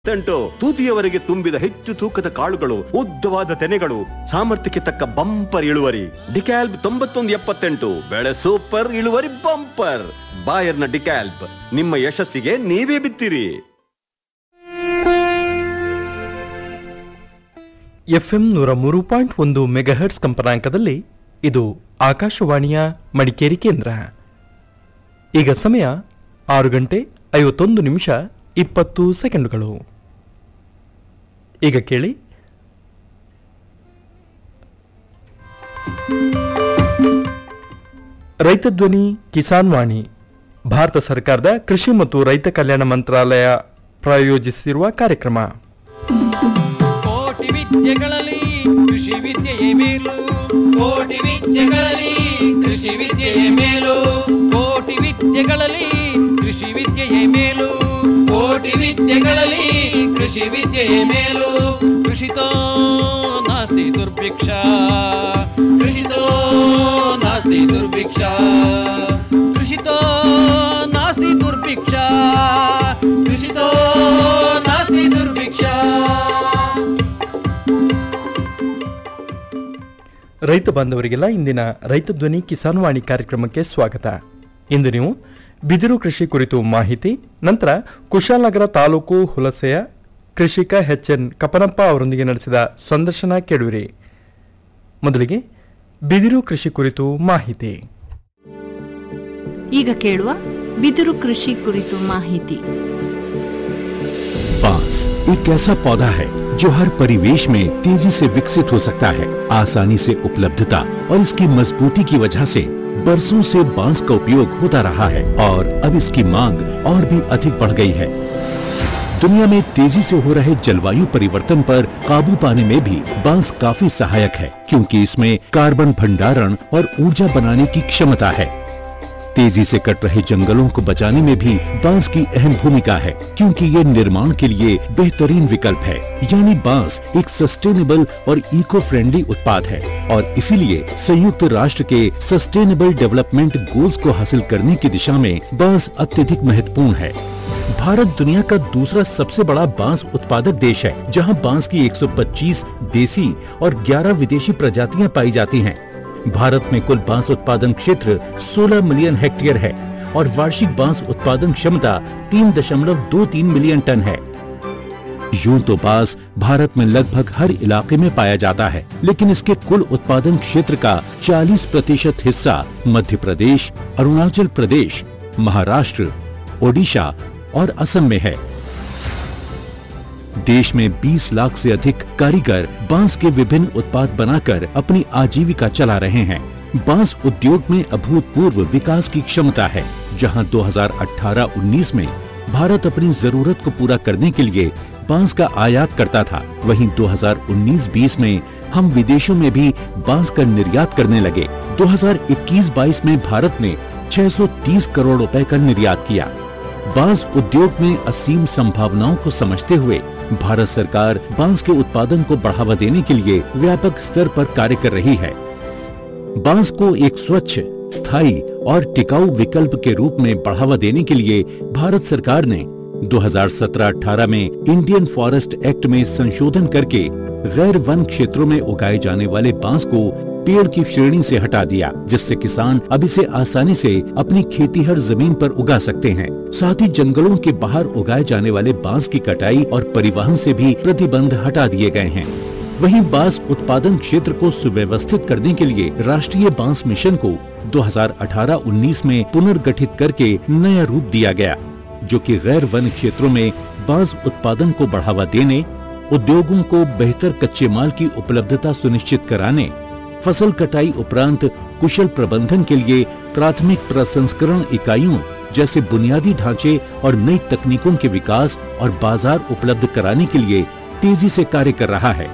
ಎಂಟು ತೂತಿಯವರೆಗೆ ತುಂಬಿದ ಹೆಚ್ಚು ತೂಕದ ಕಾಳುಗಳು ಉದ್ದವಾದ ತೆನೆಗಳು ಸಾಮರ್ಥ್ಯಕ್ಕೆ ತಕ್ಕ ಬಂಪರ್ ಇಳುವರಿ ಡಿಕ್ಯಾಲ್ಬ್ ತೊಂಬತ್ತೊಂದು ಎಪ್ಪತ್ತೆಂಟು ಬೆಳೆ ಸೂಪರ್ ಇಳುವರಿ ಬಂಪರ್ ಬಾಯರ್ನ ಡಿಕ್ಯಾಲ್ಬ್ ನಿಮ್ಮ ಯಶಸ್ಸಿಗೆ ನೀವೇ ಬಿತ್ತಿರಿ ಎಫ್ಎಂ ನೂರ ಮೂರು ಪಾಯಿಂಟ್ ಒಂದು ಮೆಗಾಹರ್ಟ್ಸ್ ಕಂಪನಾಂಕದಲ್ಲಿ ಇದು ಆಕಾಶವಾಣಿಯ ಮಡಿಕೇರಿ ಕೇಂದ್ರ ಈಗ ಸಮಯ ಆರು ಗಂಟೆ ಐವತ್ತೊಂದು ನಿಮಿಷ ಇಪ್ಪತ್ತು ಸೆಕೆಂಡುಗಳು ಈಗ ಕೇಳಿ ರೈತ ಧ್ವನಿ ಕಿಸಾನ್ ವಾಣಿ ಭಾರತ ಸರ್ಕಾರದ ಕೃಷಿ ಮತ್ತು ರೈತ ಕಲ್ಯಾಣ ಮಂತ್ರಾಲಯ ಪ್ರಾಯೋಜಿಸಿರುವ ಕಾರ್ಯಕ್ರಮ ಕೋಟಿ ವಿದ್ಯೆಗಳಲ್ಲಿ ಕೃಷಿ ವಿದ್ಯೆಯೇ ಮೇಲು ಕೋಟಿ ವಿದ್ಯೆಗಳಲ್ಲಿ ಕೃಷಿ ವಿದ್ಯೆಯೇ ಮೇಲು ಕೋಟಿ ವಿದ್ಯೆಗಳಲ್ಲಿ ಕೃಷಿ ವಿದ್ಯೆಯೇ ಮೇಲು ಕೋಟಿ ವಿದ್ಯೆಗಳಲ್ಲಿ ಕೃಷಿ ವಿದ್ಯೆಯೇ ಮೇಲು ಕೃಷಿತೋ ನಾಸ್ತಿ ದುರ್ಭಿಕ್ಷ ಕೃಷಿತೋ ನಾಸ್ತಿ ದುರ್ಭಿಕ್ಷ ಕೃಷಿತೋ ನಾಸ್ತಿ ದುರ್ಭಿಕ್ಷ ಕೃಷಿತೋ ನಾಸ್ತಿ ದುರ್ಭಿಕ್ಷ ರೈತ ಬಾಂಧವರಿಗೆಲ್ಲ ಇಂದಿನ ರೈತ ಧ್ವನಿ ಕಿಸಾನ್ ವಾಣಿ ಕಾರ್ಯಕ್ರಮಕ್ಕೆ ಸ್ವಾಗತ ಇಂದು ನೀವು ಬಿದಿರು ಕೃಷಿ ಕುರಿತು ಮಾಹಿತಿ ನಂತರ ಕುಶಾಲನಗರ ತಾಲೂಕು ಹುಲಸೆಯ ಕೃಷಿಕ ಎಚ್ ಎನ್ ಕಪನಪ್ಪ ಅವರೊಂದಿಗೆ ನಡೆಸಿದ ಸಂದರ್ಶನ ಕೇಳುವಿರಿ ಮೊದಲಿಗೆ ಬಿದಿರು ಕೃಷಿ ಕುರಿತು ಮಾಹಿತಿ ಈಗ ಕೇಳುವ ಬಿದಿರು ಕೃಷಿ ಕುರಿತು ಮಾಹಿತಿ बांस एक ऐसा पौधा है जो हर परिवेश में तेजी से विकसित हो सकता है आसानी से उपलब्धता और इसकी मजबूती की वजह से बरसों से बांस का उपयोग होता रहा है और अब इसकी मांग और भी अधिक बढ़ गई है दुनिया में तेजी से हो रहे जलवायु परिवर्तन पर काबू पाने में भी बांस काफी सहायक है क्योंकि इसमें कार्बन भंडारण और ऊर्जा बनाने की क्षमता है तेजी से कट रहे जंगलों को बचाने में भी बांस की अहम भूमिका है क्योंकि ये निर्माण के लिए बेहतरीन विकल्प है यानी बांस एक सस्टेनेबल और इको फ्रेंडली उत्पाद है और इसीलिए संयुक्त राष्ट्र के सस्टेनेबल डेवलपमेंट गोल्स को हासिल करने की दिशा में बांस अत्यधिक महत्वपूर्ण है भारत दुनिया का दूसरा सबसे बड़ा बांस उत्पादक देश है जहां बांस की 125 देसी और 11 विदेशी प्रजातियां पाई जाती हैं। भारत में कुल बांस उत्पादन क्षेत्र 16 मिलियन हेक्टेयर है और वार्षिक बांस उत्पादन क्षमता 3.23 मिलियन टन है यूं तो बांस भारत में लगभग हर इलाके में पाया जाता है लेकिन इसके कुल उत्पादन क्षेत्र का 40 प्रतिशत हिस्सा मध्य प्रदेश अरुणाचल प्रदेश महाराष्ट्र ओडिशा और असम में है देश में 20 लाख से अधिक कारीगर बांस के विभिन्न उत्पाद बनाकर अपनी आजीविका चला रहे हैं बांस उद्योग में अभूतपूर्व विकास की क्षमता है जहां 2018-19 में भारत अपनी जरूरत को पूरा करने के लिए बांस का आयात करता था वहीं 2019-20 में हम विदेशों में भी बांस का निर्यात करने लगे 2021-22 में भारत ने 630 करोड़ रुपए का निर्यात किया बांस उद्योग में असीम संभावनाओं को समझते हुए भारत सरकार बांस के उत्पादन को बढ़ावा देने के लिए व्यापक स्तर पर कार्य कर रही है बांस को एक स्वच्छ स्थायी और टिकाऊ विकल्प के रूप में बढ़ावा देने के लिए भारत सरकार ने 2017-18 में इंडियन फॉरेस्ट एक्ट में संशोधन करके गैर वन क्षेत्रों में उगाए जाने वाले बांस को पेड़ की श्रेणी से हटा दिया जिससे किसान अब इसे आसानी से अपनी खेती हर जमीन पर उगा सकते हैं साथ ही जंगलों के बाहर उगाए जाने वाले बांस की कटाई और परिवहन से भी प्रतिबंध हटा दिए गए हैं वहीं बांस उत्पादन क्षेत्र को सुव्यवस्थित करने के लिए राष्ट्रीय बांस मिशन को 2018-19 में पुनर्गठित करके नया रूप दिया गया जो कि गैर वन क्षेत्रों में बांस उत्पादन को बढ़ावा देने उद्योगों को बेहतर कच्चे माल की उपलब्धता सुनिश्चित कराने फसल कटाई उपरांत कुशल प्रबंधन के लिए प्राथमिक प्रसंस्करण इकाइयों जैसे बुनियादी ढांचे और नई तकनीकों के विकास और बाजार उपलब्ध कराने के लिए तेजी से कार्य कर रहा है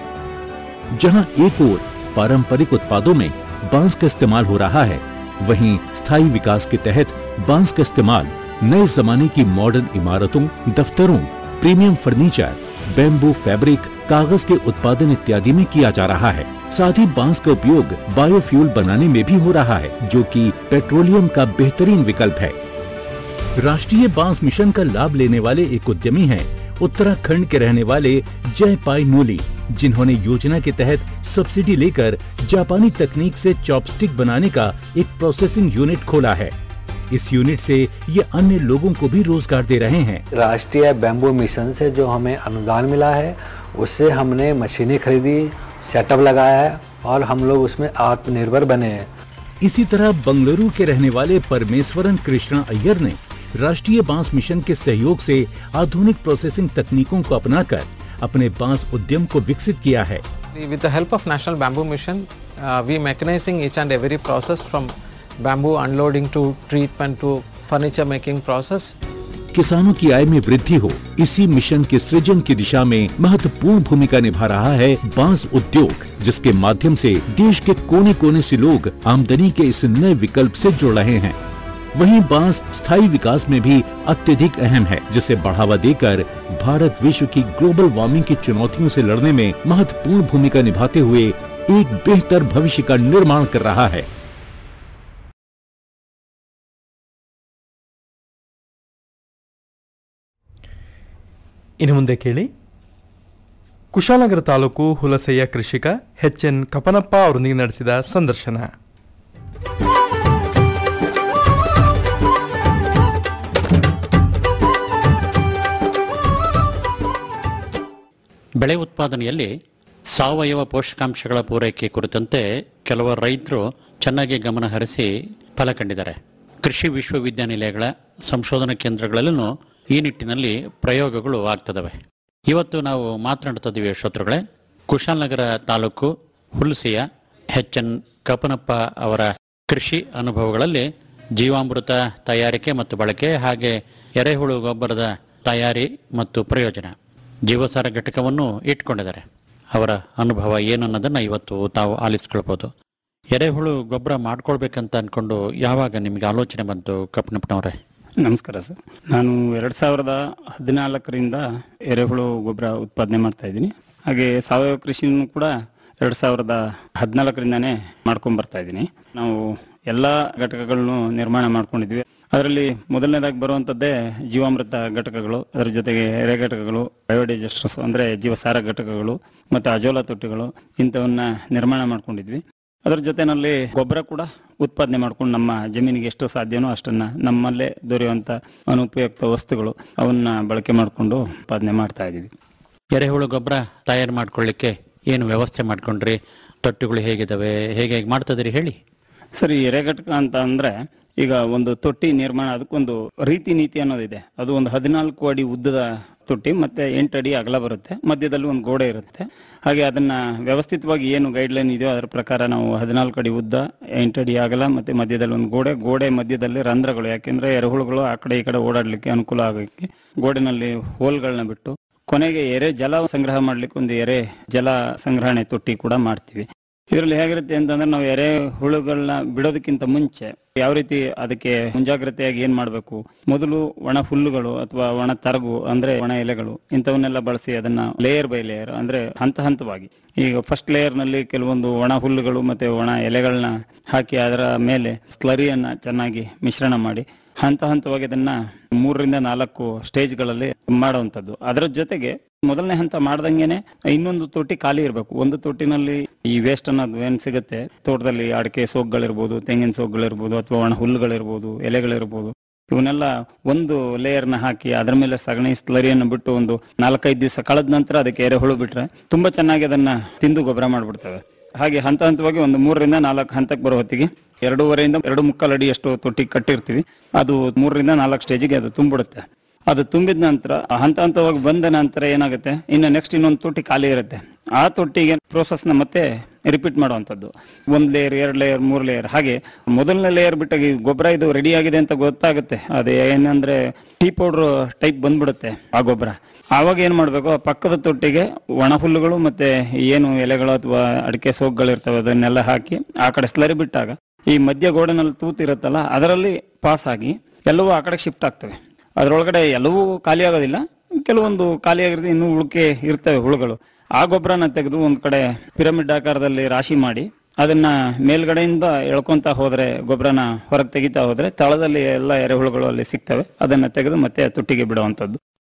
जहां एक ओर पारंपरिक उत्पादों में बांस का इस्तेमाल हो रहा है वहीं स्थायी विकास के तहत बांस का इस्तेमाल नए जमाने की मॉडर्न इमारतों दफ्तरों प्रीमियम फर्नीचर बेम्बू फैब्रिक कागज के उत्पादन इत्यादि में किया जा रहा है साथ ही बांस का उपयोग बायोफ्यूल बनाने में भी हो रहा है जो कि पेट्रोलियम का बेहतरीन विकल्प है राष्ट्रीय बांस मिशन का लाभ लेने वाले एक उद्यमी हैं उत्तराखंड के रहने वाले जय पाई नूली जिन्होंने योजना के तहत सब्सिडी लेकर जापानी तकनीक से चॉपस्टिक बनाने का एक प्रोसेसिंग यूनिट खोला है इस यूनिट से ये अन्य लोगों को भी रोजगार दे रहे हैं राष्ट्रीय बैम्बू मिशन से जो हमें अनुदान मिला है उससे हमने मशीनें खरीदी सेटअप लगाया है और हम लोग उसमें आत्मनिर्भर बने हैं इसी तरह बंगलुरु के रहने वाले परमेश्वरन कृष्णा अय्यर ने राष्ट्रीय बांस मिशन के सहयोग से आधुनिक प्रोसेसिंग तकनीकों को अपनाकर अपने बांस उद्यम को विकसित किया है With the help of National Bamboo Mission, uh, we mechanizing each and every process from bamboo unloading to treatment to furniture making process. किसानों की आय में वृद्धि हो इसी मिशन के सृजन की दिशा में महत्वपूर्ण भूमिका निभा रहा है बांस उद्योग जिसके माध्यम से देश के कोने कोने से लोग आमदनी के इस नए विकल्प से जुड़ रहे हैं वहीं बांस स्थायी विकास में भी अत्यधिक अहम है जिसे बढ़ावा देकर भारत विश्व की ग्लोबल वार्मिंग की चुनौतियों से लड़ने में महत्वपूर्ण भूमिका निभाते हुए एक बेहतर भविष्य का निर्माण कर रहा है ಇನ್ನು ಮುಂದೆ ಕೇಳಿ ಕುಶಾಲನಗರ ತಾಲೂಕು ಹುಲಸೆಯ ಕೃಷಿಕ ಎಚ್ ಎನ್ ಕಪನಪ್ಪ ಅವರೊಂದಿಗೆ ನಡೆಸಿದ ಸಂದರ್ಶನ ಬೆಳೆ ಉತ್ಪಾದನೆಯಲ್ಲಿ ಸಾವಯವ ಪೋಷಕಾಂಶಗಳ ಪೂರೈಕೆ ಕುರಿತಂತೆ ಕೆಲವು ರೈತರು ಚೆನ್ನಾಗಿ ಗಮನ ಹರಿಸಿ ಫಲ ಕಂಡಿದ್ದಾರೆ ಕೃಷಿ ವಿಶ್ವವಿದ್ಯಾನಿಲಯಗಳ ಸಂಶೋಧನಾ ಕೇಂದ್ರಗಳಲ್ಲೂ ಈ ನಿಟ್ಟಿನಲ್ಲಿ ಪ್ರಯೋಗಗಳು ಆಗ್ತದವೆ ಇವತ್ತು ನಾವು ಮಾತನಾಡ್ತಿದ್ದೀವಿ ಶ್ರೋತೃಗಳೇ ಕುಶಾಲನಗರ ತಾಲೂಕು ಹುಲ್ಸಿಯ ಎಚ್ ಎನ್ ಕಪನಪ್ಪ ಅವರ ಕೃಷಿ ಅನುಭವಗಳಲ್ಲಿ ಜೀವಾಮೃತ ತಯಾರಿಕೆ ಮತ್ತು ಬಳಕೆ ಹಾಗೆ ಎರೆಹುಳು ಗೊಬ್ಬರದ ತಯಾರಿ ಮತ್ತು ಪ್ರಯೋಜನ ಜೀವಸಾರ ಘಟಕವನ್ನು ಇಟ್ಕೊಂಡಿದ್ದಾರೆ ಅವರ ಅನುಭವ ಏನು ಅನ್ನೋದನ್ನ ಇವತ್ತು ತಾವು ಆಲಿಸ್ಕೊಳ್ಬೋದು ಎರೆಹುಳು ಗೊಬ್ಬರ ಮಾಡ್ಕೊಳ್ಬೇಕಂತ ಅನ್ಕೊಂಡು ಯಾವಾಗ ನಿಮಗೆ ಆಲೋಚನೆ ಬಂತು ಕಪ್ಪನಪ್ಪನವರೇ ನಮಸ್ಕಾರ ಸರ್ ನಾನು ಎರಡು ಸಾವಿರದ ಹದಿನಾಲ್ಕರಿಂದ ಎರೆಹುಳು ಗೊಬ್ಬರ ಉತ್ಪಾದನೆ ಮಾಡ್ತಾ ಇದ್ದೀನಿ ಹಾಗೆ ಸಾವಯವ ಕೃಷಿನೂ ಕೂಡ ಎರಡು ಸಾವಿರದ ಹದಿನಾಲ್ಕರಿಂದಾನೇ ಮಾಡ್ಕೊಂಡ್ ಬರ್ತಾ ಇದ್ದೀನಿ ನಾವು ಎಲ್ಲ ಘಟಕಗಳನ್ನು ನಿರ್ಮಾಣ ಮಾಡ್ಕೊಂಡಿದ್ವಿ ಅದರಲ್ಲಿ ಮೊದಲನೇದಾಗಿ ಬರುವಂತದ್ದೇ ಜೀವಾಮೃತ ಘಟಕಗಳು ಅದರ ಜೊತೆಗೆ ಎರೆ ಘಟಕಗಳು ಬಯೋಡೈಜೆಸ್ಟರ್ಸ್ ಅಂದ್ರೆ ಜೀವಸಾರ ಘಟಕಗಳು ಮತ್ತೆ ಅಜೋಲಾ ತೊಟ್ಟಿಗಳು ಇಂಥವನ್ನ ನಿರ್ಮಾಣ ಮಾಡ್ಕೊಂಡಿದ್ವಿ ಅದರ ಜೊತೆನಲ್ಲಿ ಗೊಬ್ಬರ ಕೂಡ ಉತ್ಪಾದನೆ ಮಾಡ್ಕೊಂಡು ನಮ್ಮ ಜಮೀನಿಗೆ ಎಷ್ಟು ಸಾಧ್ಯನೋ ಅಷ್ಟನ್ನ ನಮ್ಮಲ್ಲೇ ದೊರೆಯುವಂತ ಅನುಪಯುಕ್ತ ವಸ್ತುಗಳು ಅವನ್ನ ಬಳಕೆ ಮಾಡಿಕೊಂಡು ಉತ್ಪಾದನೆ ಮಾಡ್ತಾ ಇದೀವಿ ಎರೆಹುಳು ಗೊಬ್ಬರ ತಯಾರು ಮಾಡ್ಕೊಳ್ಳಿಕ್ಕೆ ಏನು ವ್ಯವಸ್ಥೆ ಮಾಡ್ಕೊಂಡ್ರಿ ತೊಟ್ಟಿಗಳು ಹೇಗಿದಾವೆ ಹೇಗೆ ಹೇಗೆ ಮಾಡ್ತದಿರಿ ಹೇಳಿ ಸರಿ ಎರೆಘಟಕ ಅಂತ ಅಂದ್ರೆ ಈಗ ಒಂದು ತೊಟ್ಟಿ ನಿರ್ಮಾಣ ಅದಕ್ಕೊಂದು ರೀತಿ ನೀತಿ ಅನ್ನೋದಿದೆ ಅದು ಒಂದು ಹದಿನಾಲ್ಕು ಅಡಿ ಉದ್ದದ ತೊಟ್ಟಿ ಮತ್ತೆ ಎಂಟು ಅಡಿ ಅಗಲ ಬರುತ್ತೆ ಮಧ್ಯದಲ್ಲಿ ಒಂದು ಗೋಡೆ ಇರುತ್ತೆ ಹಾಗೆ ಅದನ್ನ ವ್ಯವಸ್ಥಿತವಾಗಿ ಏನು ಗೈಡ್ ಲೈನ್ ಇದೆಯೋ ಅದರ ಪ್ರಕಾರ ನಾವು ಹದಿನಾಲ್ಕು ಅಡಿ ಉದ್ದ ಎಂಟು ಅಡಿ ಅಗಲ ಮತ್ತೆ ಮಧ್ಯದಲ್ಲಿ ಒಂದು ಗೋಡೆ ಗೋಡೆ ಮಧ್ಯದಲ್ಲಿ ರಂಧ್ರಗಳು ಯಾಕೆಂದ್ರೆ ಎರೆಹುಳುಗಳು ಆ ಕಡೆ ಈ ಕಡೆ ಓಡಾಡ್ಲಿಕ್ಕೆ ಅನುಕೂಲ ಆಗೋಕ್ಕೆ ಗೋಡೆನಲ್ಲಿ ಹೋಲ್ಗಳನ್ನ ಬಿಟ್ಟು ಕೊನೆಗೆ ಎರೆ ಜಲ ಸಂಗ್ರಹ ಮಾಡ್ಲಿಕ್ಕೆ ಒಂದು ಎರೆ ಜಲ ಸಂಗ್ರಹಣೆ ತೊಟ್ಟಿ ಕೂಡ ಮಾಡ್ತೀವಿ ಇದರಲ್ಲಿ ಹೇಗಿರುತ್ತೆ ಅಂತಂದ್ರೆ ನಾವು ಎರೆ ಹುಳುಗಳನ್ನ ಬಿಡೋದಕ್ಕಿಂತ ಮುಂಚೆ ಯಾವ ರೀತಿ ಅದಕ್ಕೆ ಮುಂಜಾಗ್ರತೆಯಾಗಿ ಏನ್ ಮಾಡ್ಬೇಕು ಮೊದಲು ಒಣ ಹುಲ್ಲುಗಳು ಅಥವಾ ಒಣ ತರಗು ಅಂದ್ರೆ ಒಣ ಎಲೆಗಳು ಇಂಥವನ್ನೆಲ್ಲ ಬಳಸಿ ಅದನ್ನ ಲೇಯರ್ ಬೈ ಲೇಯರ್ ಅಂದ್ರೆ ಹಂತ ಹಂತವಾಗಿ ಈಗ ಫಸ್ಟ್ ಲೇಯರ್ ನಲ್ಲಿ ಕೆಲವೊಂದು ಒಣ ಹುಲ್ಲುಗಳು ಮತ್ತೆ ಒಣ ಎಲೆಗಳನ್ನ ಹಾಕಿ ಅದರ ಮೇಲೆ ಸ್ಲರಿಯನ್ನ ಚೆನ್ನಾಗಿ ಮಿಶ್ರಣ ಮಾಡಿ ಹಂತ ಹಂತವಾಗಿ ಅದನ್ನ ಮೂರರಿಂದ ನಾಲ್ಕು ಸ್ಟೇಜ್ಗಳಲ್ಲಿ ಮಾಡುವಂತದ್ದು ಅದರ ಜೊತೆಗೆ ಮೊದಲನೇ ಹಂತ ಮಾಡ್ದಂಗೆನೆ ಇನ್ನೊಂದು ತೊಟ್ಟಿ ಖಾಲಿ ಇರಬೇಕು ಒಂದು ತೊಟ್ಟಿನಲ್ಲಿ ಈ ವೇಸ್ಟ್ ಅನ್ನೋದು ಏನ್ ಸಿಗುತ್ತೆ ತೋಟದಲ್ಲಿ ಅಡಿಕೆ ಸೋಗ್ಗಳಿರ್ಬೋದು ತೆಂಗಿನ ಸೋಗ್ಗಳಿರ್ಬೋದು ಅಥವಾ ಒಣ ಹುಲ್ಲುಗಳಿರ್ಬೋದು ಎಲೆಗಳಿರ್ಬೋದು ಇವನ್ನೆಲ್ಲ ಒಂದು ಲೇಯರ್ ನ ಹಾಕಿ ಅದರ ಮೇಲೆ ಸಗಣಿ ಸ್ಲರಿಯನ್ನು ಬಿಟ್ಟು ಒಂದು ನಾಲ್ಕೈದು ದಿವಸ ಕಳೆದ ನಂತರ ಅದಕ್ಕೆ ಎರೆಹುಳು ಬಿಟ್ರೆ ತುಂಬಾ ಚೆನ್ನಾಗಿ ಅದನ್ನ ತಿಂದು ಗೊಬ್ಬರ ಮಾಡ್ಬಿಡ್ತವೆ ಹಾಗೆ ಹಂತ ಹಂತವಾಗಿ ಒಂದು ಮೂರರಿಂದ ನಾಲ್ಕು ಹಂತಕ್ಕೆ ಬರೋ ಹೊತ್ತಿಗೆ ಎರಡೂವರೆಯಿಂದ ಎರಡು ಮುಕ್ಕಾಲು ಅಡಿ ಅಷ್ಟು ತೊಟ್ಟಿ ಕಟ್ಟಿರ್ತೀವಿ ಅದು ಮೂರರಿಂದ ನಾಲ್ಕು ಸ್ಟೇಜಿಗೆ ಅದು ತುಂಬಿಡುತ್ತೆ ಅದು ತುಂಬಿದ ನಂತರ ಹಂತ ಹಂತವಾಗಿ ಬಂದ ನಂತರ ಏನಾಗುತ್ತೆ ಇನ್ನು ನೆಕ್ಸ್ಟ್ ಇನ್ನೊಂದು ತೊಟ್ಟಿ ಖಾಲಿ ಇರುತ್ತೆ ಆ ತೊಟ್ಟಿಗೆ ಪ್ರೋಸೆಸ್ ನ ಮತ್ತೆ ರಿಪೀಟ್ ಮಾಡುವಂತದ್ದು ಒಂದ್ ಲೇಯರ್ ಎರಡ್ ಲೇಯರ್ ಮೂರ್ ಲೇಯರ್ ಹಾಗೆ ಮೊದಲನೇ ಲೇಯರ್ ಬಿಟ್ಟಾಗ ಈ ಗೊಬ್ಬರ ಇದು ರೆಡಿ ಆಗಿದೆ ಅಂತ ಗೊತ್ತಾಗುತ್ತೆ ಅದು ಏನಂದ್ರೆ ಟೀ ಪೌಡರ್ ಟೈಪ್ ಬಂದ್ಬಿಡುತ್ತೆ ಆ ಗೊಬ್ಬರ ಆವಾಗ ಏನ್ ಮಾಡ್ಬೇಕು ಆ ಪಕ್ಕದ ತೊಟ್ಟಿಗೆ ಒಣ ಹುಲ್ಲುಗಳು ಮತ್ತೆ ಏನು ಎಲೆಗಳು ಅಥವಾ ಅಡಿಕೆ ಸೋಗ್ಗಳು ಇರ್ತವೆ ಅದನ್ನೆಲ್ಲ ಹಾಕಿ ಆ ಕಡೆ ಸ್ಲರಿ ಬಿಟ್ಟಾಗ ಈ ಮಧ್ಯ ಗೋಡೆನಲ್ಲಿ ತೂತು ಇರುತ್ತಲ್ಲ ಅದರಲ್ಲಿ ಪಾಸ್ ಆಗಿ ಎಲ್ಲವೂ ಆ ಕಡೆ ಶಿಫ್ಟ್ ಆಗ್ತವೆ ಅದರೊಳಗಡೆ ಎಲ್ಲವೂ ಖಾಲಿ ಆಗೋದಿಲ್ಲ ಕೆಲವೊಂದು ಖಾಲಿ ಆಗಿರುತ್ತೆ ಇನ್ನು ಉಳಿಕೆ ಇರ್ತವೆ ಹುಳುಗಳು ಆ ಗೊಬ್ಬರನ ತೆಗೆದು ಒಂದ್ ಕಡೆ ಪಿರಮಿಡ್ ಆಕಾರದಲ್ಲಿ ರಾಶಿ ಮಾಡಿ ಅದನ್ನ ಮೇಲ್ಗಡೆಯಿಂದ ಎಳ್ಕೊಂತ ಹೋದ್ರೆ ಗೊಬ್ಬರನ ಹೊರಗೆ ತೆಗಿತಾ ಹೋದ್ರೆ ತಳದಲ್ಲಿ ಎಲ್ಲ ಎರೆಹುಳುಗಳು ಅಲ್ಲಿ ಸಿಗ್ತವೆ ಅದನ್ನ ತೆಗೆದು ಮತ್ತೆ ತೊಟ್ಟಿಗೆ ಬಿಡುವಂತದ್ದು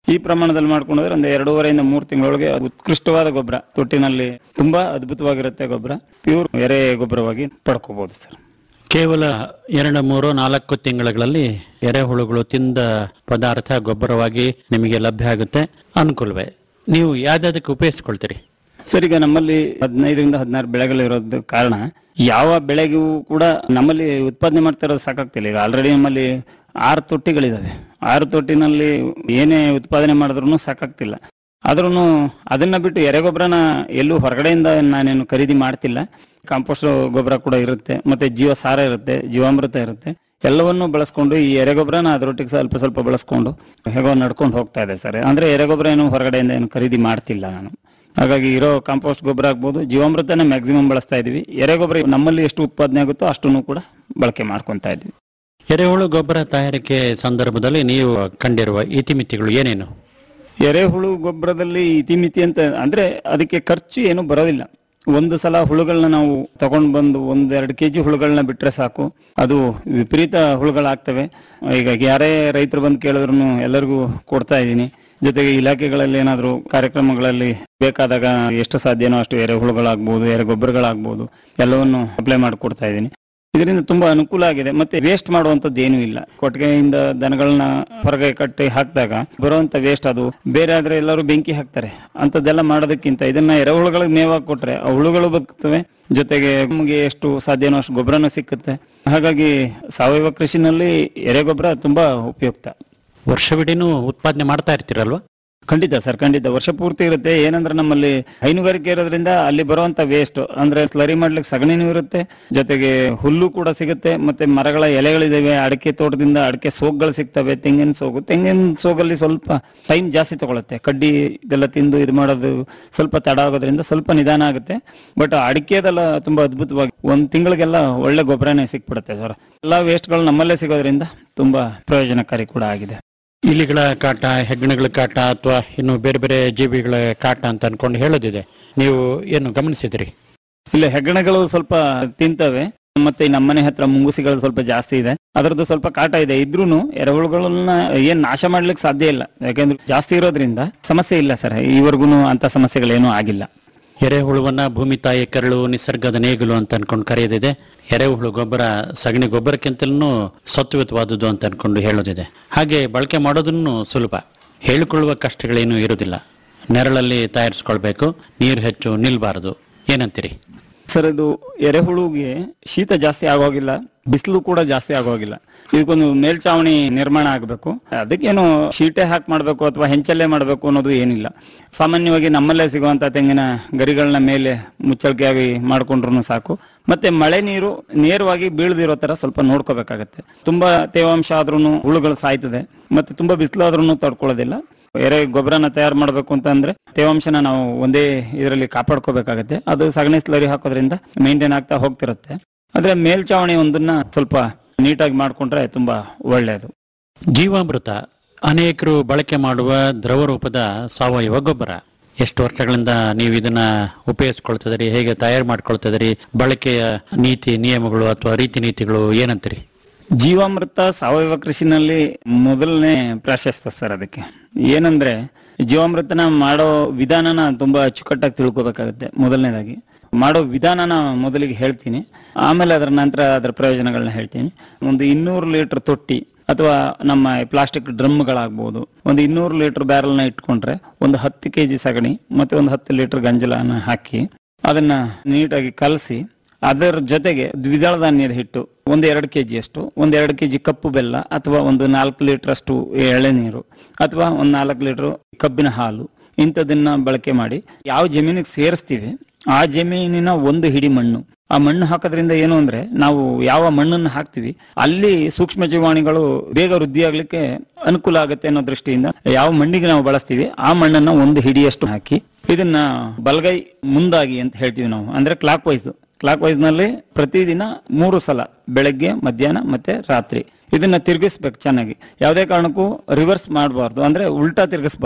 ಈ ಪ್ರಮಾಣದಲ್ಲಿ ಮಾಡ್ಕೊಂಡ್ರೆ ಒಂದು ಎರಡೂವರೆಯಿಂದ ಮೂರು ತಿಂಗಳೊಳಗೆ ಉತ್ಕೃಷ್ಟವಾದ ಗೊಬ್ಬರ ತೊಟ್ಟಿನಲ್ಲಿ ತುಂಬಾ ಅದ್ಭುತವಾಗಿರುತ್ತೆ ಗೊಬ್ಬರ ಪ್ಯೂರ್ ಎರೆ ಗೊಬ್ಬರವಾಗಿ ಪಡ್ಕೋಬಹುದು ಸರ್ ಕೇವಲ ಎರಡು ಮೂರು ನಾಲ್ಕು ತಿಂಗಳಲ್ಲಿ ಎರೆಹುಳುಗಳು ತಿಂದ ಪದಾರ್ಥ ಗೊಬ್ಬರವಾಗಿ ನಿಮಗೆ ಲಭ್ಯ ಆಗುತ್ತೆ ಅನುಕೂಲವೇ ನೀವು ಯಾವ್ದಾದಕ್ಕೆ ಉಪಯೋಗಿಸ್ಕೊಳ್ತೀರಿ ಸರ್ ಈಗ ನಮ್ಮಲ್ಲಿ ಹದಿನೈದರಿಂದ ಹದಿನಾರು ಬೆಳೆಗಳಿರೋದ್ ಕಾರಣ ಯಾವ ಬೆಳೆಗೂ ಕೂಡ ನಮ್ಮಲ್ಲಿ ಉತ್ಪಾದನೆ ಮಾಡ್ತಾ ಇರೋದು ಸಾಕಾಗ್ತಿಲ್ಲ ಈಗ ಆಲ್ರೆಡಿ ನಮ್ಮಲ್ಲಿ ಆರು ತೊಟ್ಟಿಗಳಿದಾವೆ ಆರು ತೊಟ್ಟಿನಲ್ಲಿ ಏನೇ ಉತ್ಪಾದನೆ ಮಾಡಿದ್ರು ಸಾಕಾಗ್ತಿಲ್ಲ ಆದ್ರೂ ಅದನ್ನ ಬಿಟ್ಟು ಎರೆಗೊಬ್ಬರನ ಎಲ್ಲೂ ಹೊರಗಡೆಯಿಂದ ನಾನೇನು ಖರೀದಿ ಮಾಡ್ತಿಲ್ಲ ಕಾಂಪೋಸ್ಟ್ ಗೊಬ್ಬರ ಕೂಡ ಇರುತ್ತೆ ಮತ್ತೆ ಜೀವ ಸಾರ ಇರುತ್ತೆ ಜೀವಾಮೃತ ಇರುತ್ತೆ ಎಲ್ಲವನ್ನೂ ಬಳಸ್ಕೊಂಡು ಈ ಎರೆಗೊಬ್ಬರನ ಅದರೊಟ್ಟಿಗೆ ಸ್ವಲ್ಪ ಸ್ವಲ್ಪ ಬಳಸ್ಕೊಂಡು ಹೇಗೋ ನಡ್ಕೊಂಡು ಹೋಗ್ತಾ ಇದೆ ಸರ್ ಅಂದ್ರೆ ಎರೆಗೊಬ್ಬರ ಏನು ಹೊರಗಡೆಯಿಂದ ಏನು ಖರೀದಿ ಮಾಡ್ತಿಲ್ಲ ನಾನು ಹಾಗಾಗಿ ಇರೋ ಕಾಂಪೋಸ್ಟ್ ಗೊಬ್ಬರ ಆಗ್ಬೋದು ಜೀವಾಮೃತನ ಮ್ಯಾಕ್ಸಿಮಮ್ ಬಳಸ್ತಾ ಇದೀವಿ ಎರೆಗೊಬ್ಬರ ನಮ್ಮಲ್ಲಿ ಎಷ್ಟು ಉತ್ಪಾದನೆ ಆಗುತ್ತೋ ಅಷ್ಟನ್ನು ಕೂಡ ಬಳಕೆ ಮಾಡ್ಕೊಂತಾ ಇದ್ವಿ ಎರೆಹುಳು ಗೊಬ್ಬರ ತಯಾರಿಕೆ ಸಂದರ್ಭದಲ್ಲಿ ನೀವು ಕಂಡಿರುವ ಇತಿಮಿತಿಗಳು ಏನೇನು ಎರೆಹುಳು ಗೊಬ್ಬರದಲ್ಲಿ ಇತಿಮಿತಿ ಅಂತ ಅಂದ್ರೆ ಅದಕ್ಕೆ ಖರ್ಚು ಏನು ಬರೋದಿಲ್ಲ ಒಂದು ಸಲ ಹುಳುಗಳನ್ನ ನಾವು ತಗೊಂಡ್ ಬಂದು ಒಂದೆರಡು ಕೆಜಿ ಹುಳುಗಳನ್ನ ಬಿಟ್ರೆ ಸಾಕು ಅದು ವಿಪರೀತ ಹುಳುಗಳಾಗ್ತವೆ ಈಗ ಯಾರೇ ರೈತರು ಬಂದು ಕೇಳಿದ್ರು ಎಲ್ಲರಿಗೂ ಕೊಡ್ತಾ ಇದ್ದೀನಿ ಜೊತೆಗೆ ಇಲಾಖೆಗಳಲ್ಲಿ ಏನಾದರೂ ಕಾರ್ಯಕ್ರಮಗಳಲ್ಲಿ ಬೇಕಾದಾಗ ಎಷ್ಟು ಸಾಧ್ಯನೋ ಅಷ್ಟು ಎರೆಹುಳುಗಳಾಗ್ಬೋದು ಎರೆ ಗೊಬ್ಬರಗಳಾಗ್ಬೋದು ಎಲ್ಲವನ್ನು ಅಪ್ಲೈ ಮಾಡಿ ಕೊಡ್ತಾ ಇದ್ದೀನಿ ಇದರಿಂದ ತುಂಬಾ ಅನುಕೂಲ ಆಗಿದೆ ಮತ್ತೆ ವೇಸ್ಟ್ ಮಾಡುವಂತದ್ದು ಏನೂ ಇಲ್ಲ ಕೊಟ್ಟಿಗೆಯಿಂದ ದನಗಳನ್ನ ಹೊರಗೆ ಕಟ್ಟಿ ಹಾಕಿದಾಗ ಬರುವಂತ ವೇಸ್ಟ್ ಅದು ಬೇರೆ ಆದ್ರೆ ಎಲ್ಲರೂ ಬೆಂಕಿ ಹಾಕ್ತಾರೆ ಅಂತದ್ದೆಲ್ಲ ಮಾಡೋದಕ್ಕಿಂತ ಇದನ್ನ ಎರೆಹುಳುಗಳಿಗೆ ಮೇವಾಗಿ ಕೊಟ್ರೆ ಆ ಹುಳುಗಳು ಬದುಕ್ತವೆ ಜೊತೆಗೆ ನಮಗೆ ಎಷ್ಟು ಸಾಧ್ಯನೋ ಅಷ್ಟು ಗೊಬ್ಬರನೂ ಸಿಕ್ಕುತ್ತೆ ಹಾಗಾಗಿ ಸಾವಯವ ಕೃಷಿನಲ್ಲಿ ಎರೆಗೊಬ್ಬರ ತುಂಬಾ ಉಪಯುಕ್ತ ವರ್ಷವಿಡೀನೂ ಉತ್ಪಾದನೆ ಮಾಡ್ತಾ ಇರ್ತೀರಲ್ವಾ ಖಂಡಿತ ಸರ್ ಖಂಡಿತ ವರ್ಷ ಪೂರ್ತಿ ಇರುತ್ತೆ ಏನಂದ್ರೆ ನಮ್ಮಲ್ಲಿ ಹೈನುಗಾರಿಕೆ ಇರೋದ್ರಿಂದ ಅಲ್ಲಿ ಬರುವಂತ ವೇಸ್ಟ್ ಅಂದ್ರೆ ಸ್ಲರಿ ಮಾಡ್ಲಿಕ್ಕೆ ಸಗಣಿನೂ ಇರುತ್ತೆ ಜೊತೆಗೆ ಹುಲ್ಲು ಕೂಡ ಸಿಗುತ್ತೆ ಮತ್ತೆ ಮರಗಳ ಎಲೆಗಳಿದಾವೆ ಅಡಿಕೆ ತೋಟದಿಂದ ಅಡಿಕೆ ಸೋಗ್ಗಳು ಸಿಗ್ತವೆ ತೆಂಗಿನ ಸೋಗು ತೆಂಗಿನ ಸೋಗಲ್ಲಿ ಸ್ವಲ್ಪ ಟೈಮ್ ಜಾಸ್ತಿ ತಗೊಳುತ್ತೆ ಕಡ್ಡಿ ಇದೆಲ್ಲ ತಿಂದು ಇದು ಮಾಡೋದು ಸ್ವಲ್ಪ ತಡ ಆಗೋದ್ರಿಂದ ಸ್ವಲ್ಪ ನಿಧಾನ ಆಗುತ್ತೆ ಬಟ್ ಅಡಿಕೆದೆಲ್ಲ ತುಂಬಾ ಅದ್ಭುತವಾಗಿ ಒಂದ್ ತಿಂಗಳಿಗೆಲ್ಲ ಒಳ್ಳೆ ಗೊಬ್ಬರನೇ ಸಿಕ್ಬಿಡುತ್ತೆ ಸರ್ ಎಲ್ಲಾ ವೇಸ್ಟ್ಗಳು ನಮ್ಮಲ್ಲೇ ಸಿಗೋದ್ರಿಂದ ತುಂಬಾ ಪ್ರಯೋಜನಕಾರಿ ಕೂಡ ಆಗಿದೆ ಇಲಿಗಳ ಕಾಟ ಹೆಗ್ಗಣಗಳ ಕಾಟ ಅಥವಾ ಇನ್ನು ಬೇರೆ ಬೇರೆ ಜೀವಿಗಳ ಕಾಟ ಅಂತ ಅನ್ಕೊಂಡು ಹೇಳೋದಿದೆ ನೀವು ಏನು ಗಮನಿಸಿದ್ರಿ ಇಲ್ಲ ಹೆಗ್ಗಣಗಳು ಸ್ವಲ್ಪ ತಿಂತವೆ ಮತ್ತೆ ಈ ನಮ್ಮನೆ ಹತ್ರ ಮುಂಗುಸಿಗಳು ಸ್ವಲ್ಪ ಜಾಸ್ತಿ ಇದೆ ಅದರದ್ದು ಸ್ವಲ್ಪ ಕಾಟ ಇದೆ ಇದ್ರೂನು ಎರೆಹುಳುಗಳನ್ನ ಏನ್ ನಾಶ ಮಾಡ್ಲಿಕ್ಕೆ ಸಾಧ್ಯ ಇಲ್ಲ ಯಾಕಂದ್ರೆ ಜಾಸ್ತಿ ಇರೋದ್ರಿಂದ ಸಮಸ್ಯೆ ಇಲ್ಲ ಸರ್ ಈವರೆಗೂ ಅಂತ ಸಮಸ್ಯೆಗಳೇನೂ ಆಗಿಲ್ಲ ಎರೆಹುಳುವನ್ನ ಭೂಮಿ ತಾಯಿ ಕರಳು ನಿಸರ್ಗದ ನೇಗಿಲು ಅಂತ ಅನ್ಕೊಂಡು ಕರೆಯೋದಿದೆ ಎರೆಹುಳು ಗೊಬ್ಬರ ಸಗಣಿ ಗೊಬ್ಬರಕ್ಕಿಂತಲೂ ಸತ್ವಯುತವಾದದ್ದು ಅಂತ ಅನ್ಕೊಂಡು ಹೇಳೋದಿದೆ ಹಾಗೆ ಬಳಕೆ ಮಾಡೋದನ್ನು ಸುಲಭ ಹೇಳಿಕೊಳ್ಳುವ ಕಷ್ಟಗಳೇನೂ ಇರುವುದಿಲ್ಲ ನೆರಳಲ್ಲಿ ತಯಾರಿಸ್ಕೊಳ್ಬೇಕು ನೀರು ಹೆಚ್ಚು ನಿಲ್ಬಾರದು ಏನಂತೀರಿ ಸರ್ ಇದು ಎರೆಹುಳುಗೆ ಶೀತ ಜಾಸ್ತಿ ಆಗೋಗಿಲ್ಲ ಬಿಸಿಲು ಕೂಡ ಜಾಸ್ತಿ ಆಗೋಗಿಲ್ಲ ಇದಕ್ಕೊಂದು ಮೇಲ್ಚಾವಣಿ ನಿರ್ಮಾಣ ಆಗಬೇಕು ಅದಕ್ಕೇನು ಶೀಟೆ ಹಾಕಿ ಮಾಡಬೇಕು ಅಥವಾ ಹೆಂಚಲ್ಲೇ ಮಾಡಬೇಕು ಅನ್ನೋದು ಏನಿಲ್ಲ ಸಾಮಾನ್ಯವಾಗಿ ನಮ್ಮಲ್ಲೇ ಸಿಗುವಂತ ತೆಂಗಿನ ಗರಿಗಳನ್ನ ಮೇಲೆ ಮುಚ್ಚಳಿಕೆಯಾಗಿ ಮಾಡ್ಕೊಂಡ್ರು ಸಾಕು ಮತ್ತೆ ಮಳೆ ನೀರು ನೇರವಾಗಿ ಬೀಳದಿರೋ ತರ ಸ್ವಲ್ಪ ನೋಡ್ಕೋಬೇಕಾಗತ್ತೆ ತುಂಬಾ ತೇವಾಂಶ ಆದ್ರೂ ಹುಳುಗಳು ಸಾಯ್ತದೆ ಮತ್ತೆ ತುಂಬಾ ಬಿಸಿಲು ಆದ್ರೂ ತಡ್ಕೊಳ್ಳೋದಿಲ್ಲ ಎರೆ ಗೊಬ್ಬರನ ತಯಾರು ಮಾಡಬೇಕು ಅಂತ ಅಂದ್ರೆ ತೇವಾಂಶನ ನಾವು ಒಂದೇ ಇದರಲ್ಲಿ ಕಾಪಾಡ್ಕೋಬೇಕಾಗತ್ತೆ ಅದು ಸಗಣಿ ಸ್ಲರಿ ಹಾಕೋದ್ರಿಂದ ಮೇಂಟೈನ್ ಆಗ್ತಾ ಹೋಗ್ತಿರುತ್ತೆ ಆದ್ರೆ ಮೇಲ್ಚಾವಣಿ ಒಂದನ್ನ ಸ್ವಲ್ಪ ನೀಟಾಗಿ ಮಾಡ್ಕೊಂಡ್ರೆ ತುಂಬಾ ಒಳ್ಳೆಯದು ಜೀವಾಮೃತ ಅನೇಕರು ಬಳಕೆ ಮಾಡುವ ದ್ರವ ರೂಪದ ಸಾವಯವ ಗೊಬ್ಬರ ಎಷ್ಟು ವರ್ಷಗಳಿಂದ ನೀವು ಇದನ್ನ ಉಪಯೋಗಿಸ್ಕೊಳ್ತಿದ್ರಿ ಹೇಗೆ ತಯಾರು ಮಾಡ್ಕೊಳ್ತಿದ್ರಿ ಬಳಕೆಯ ನೀತಿ ನಿಯಮಗಳು ಅಥವಾ ರೀತಿ ನೀತಿಗಳು ಏನಂತೀರಿ ಜೀವಾಮೃತ ಸಾವಯವ ಕೃಷಿನಲ್ಲಿ ಮೊದಲನೇ ಪ್ರಾಶಸ್ತ್ಯ ಸರ್ ಅದಕ್ಕೆ ಏನಂದ್ರೆ ಜೀವಾಮೃತನ ಮಾಡೋ ವಿಧಾನನ ತುಂಬಾ ಅಚ್ಚುಕಟ್ಟಾಗಿ ತಿಳ್ಕೊಬೇಕಾಗುತ್ತೆ ಮೊದಲನೇದಾಗಿ ಮಾಡೋ ವಿಧಾನನ ಮೊದಲಿಗೆ ಹೇಳ್ತೀನಿ ಆಮೇಲೆ ಅದರ ನಂತರ ಅದರ ಪ್ರಯೋಜನಗಳನ್ನ ಹೇಳ್ತೀನಿ ಒಂದು ಇನ್ನೂರು ಲೀಟರ್ ತೊಟ್ಟಿ ಅಥವಾ ನಮ್ಮ ಪ್ಲಾಸ್ಟಿಕ್ ಡ್ರಮ್ಗಳಾಗ್ಬೋದು ಒಂದು ಇನ್ನೂರು ಲೀಟರ್ ಬ್ಯಾರಲ್ನ ಇಟ್ಕೊಂಡ್ರೆ ಒಂದು ಹತ್ತು ಕೆಜಿ ಸಗಣಿ ಮತ್ತೆ ಒಂದು ಹತ್ತು ಲೀಟರ್ ಗಂಜಲನ ಹಾಕಿ ಅದನ್ನ ನೀಟಾಗಿ ಕಲಸಿ ಅದರ ಜೊತೆಗೆ ದ್ವಿದಳ ಧಾನ್ಯದ ಹಿಟ್ಟು ಒಂದು ಎರಡು ಕೆಜಿ ಅಷ್ಟು ಒಂದು ಎರಡು ಕೆಜಿ ಕಪ್ಪು ಬೆಲ್ಲ ಅಥವಾ ಒಂದು ನಾಲ್ಕು ಲೀಟರ್ ಅಷ್ಟು ಎಳೆನೀರು ಅಥವಾ ಒಂದು ನಾಲ್ಕು ಲೀಟರ್ ಕಬ್ಬಿನ ಹಾಲು ಇಂಥದನ್ನ ಬಳಕೆ ಮಾಡಿ ಯಾವ ಜಮೀನಿಗೆ ಸೇರಿಸ್ತೀವಿ ಆ ಜಮೀನಿನ ಒಂದು ಹಿಡಿ ಮಣ್ಣು ಆ ಮಣ್ಣು ಹಾಕೋದ್ರಿಂದ ಏನು ಅಂದ್ರೆ ನಾವು ಯಾವ ಮಣ್ಣನ್ನು ಹಾಕ್ತಿವಿ ಅಲ್ಲಿ ಸೂಕ್ಷ್ಮ ಜೀವಾಣುಗಳು ಬೇಗ ವೃದ್ಧಿ ಆಗ್ಲಿಕ್ಕೆ ಅನುಕೂಲ ಆಗುತ್ತೆ ಅನ್ನೋ ದೃಷ್ಟಿಯಿಂದ ಯಾವ ಮಣ್ಣಿಗೆ ನಾವು ಬಳಸ್ತೀವಿ ಆ ಮಣ್ಣನ್ನ ಒಂದು ಹಿಡಿಯಷ್ಟು ಹಾಕಿ ಇದನ್ನ ಬಲಗೈ ಮುಂದಾಗಿ ಅಂತ ಹೇಳ್ತೀವಿ ನಾವು ಅಂದ್ರೆ ಕ್ಲಾಕ್ ವೈಸ್ ಕ್ಲಾಕ್ ವೈಸ್ ನಲ್ಲಿ ಪ್ರತಿದಿನ ಮೂರು ಸಲ ಬೆಳಗ್ಗೆ ಮಧ್ಯಾಹ್ನ ಮತ್ತೆ ರಾತ್ರಿ ಇದನ್ನ ತಿರುಗಿಸ್ಬೇಕು ಚೆನ್ನಾಗಿ ಯಾವುದೇ ಕಾರಣಕ್ಕೂ ರಿವರ್ಸ್ ಮಾಡಬಾರ್ದು ಅಂದ್ರೆ ಉಲ್ಟಾ ತಿರುಗಿಸಬಾರ್ದು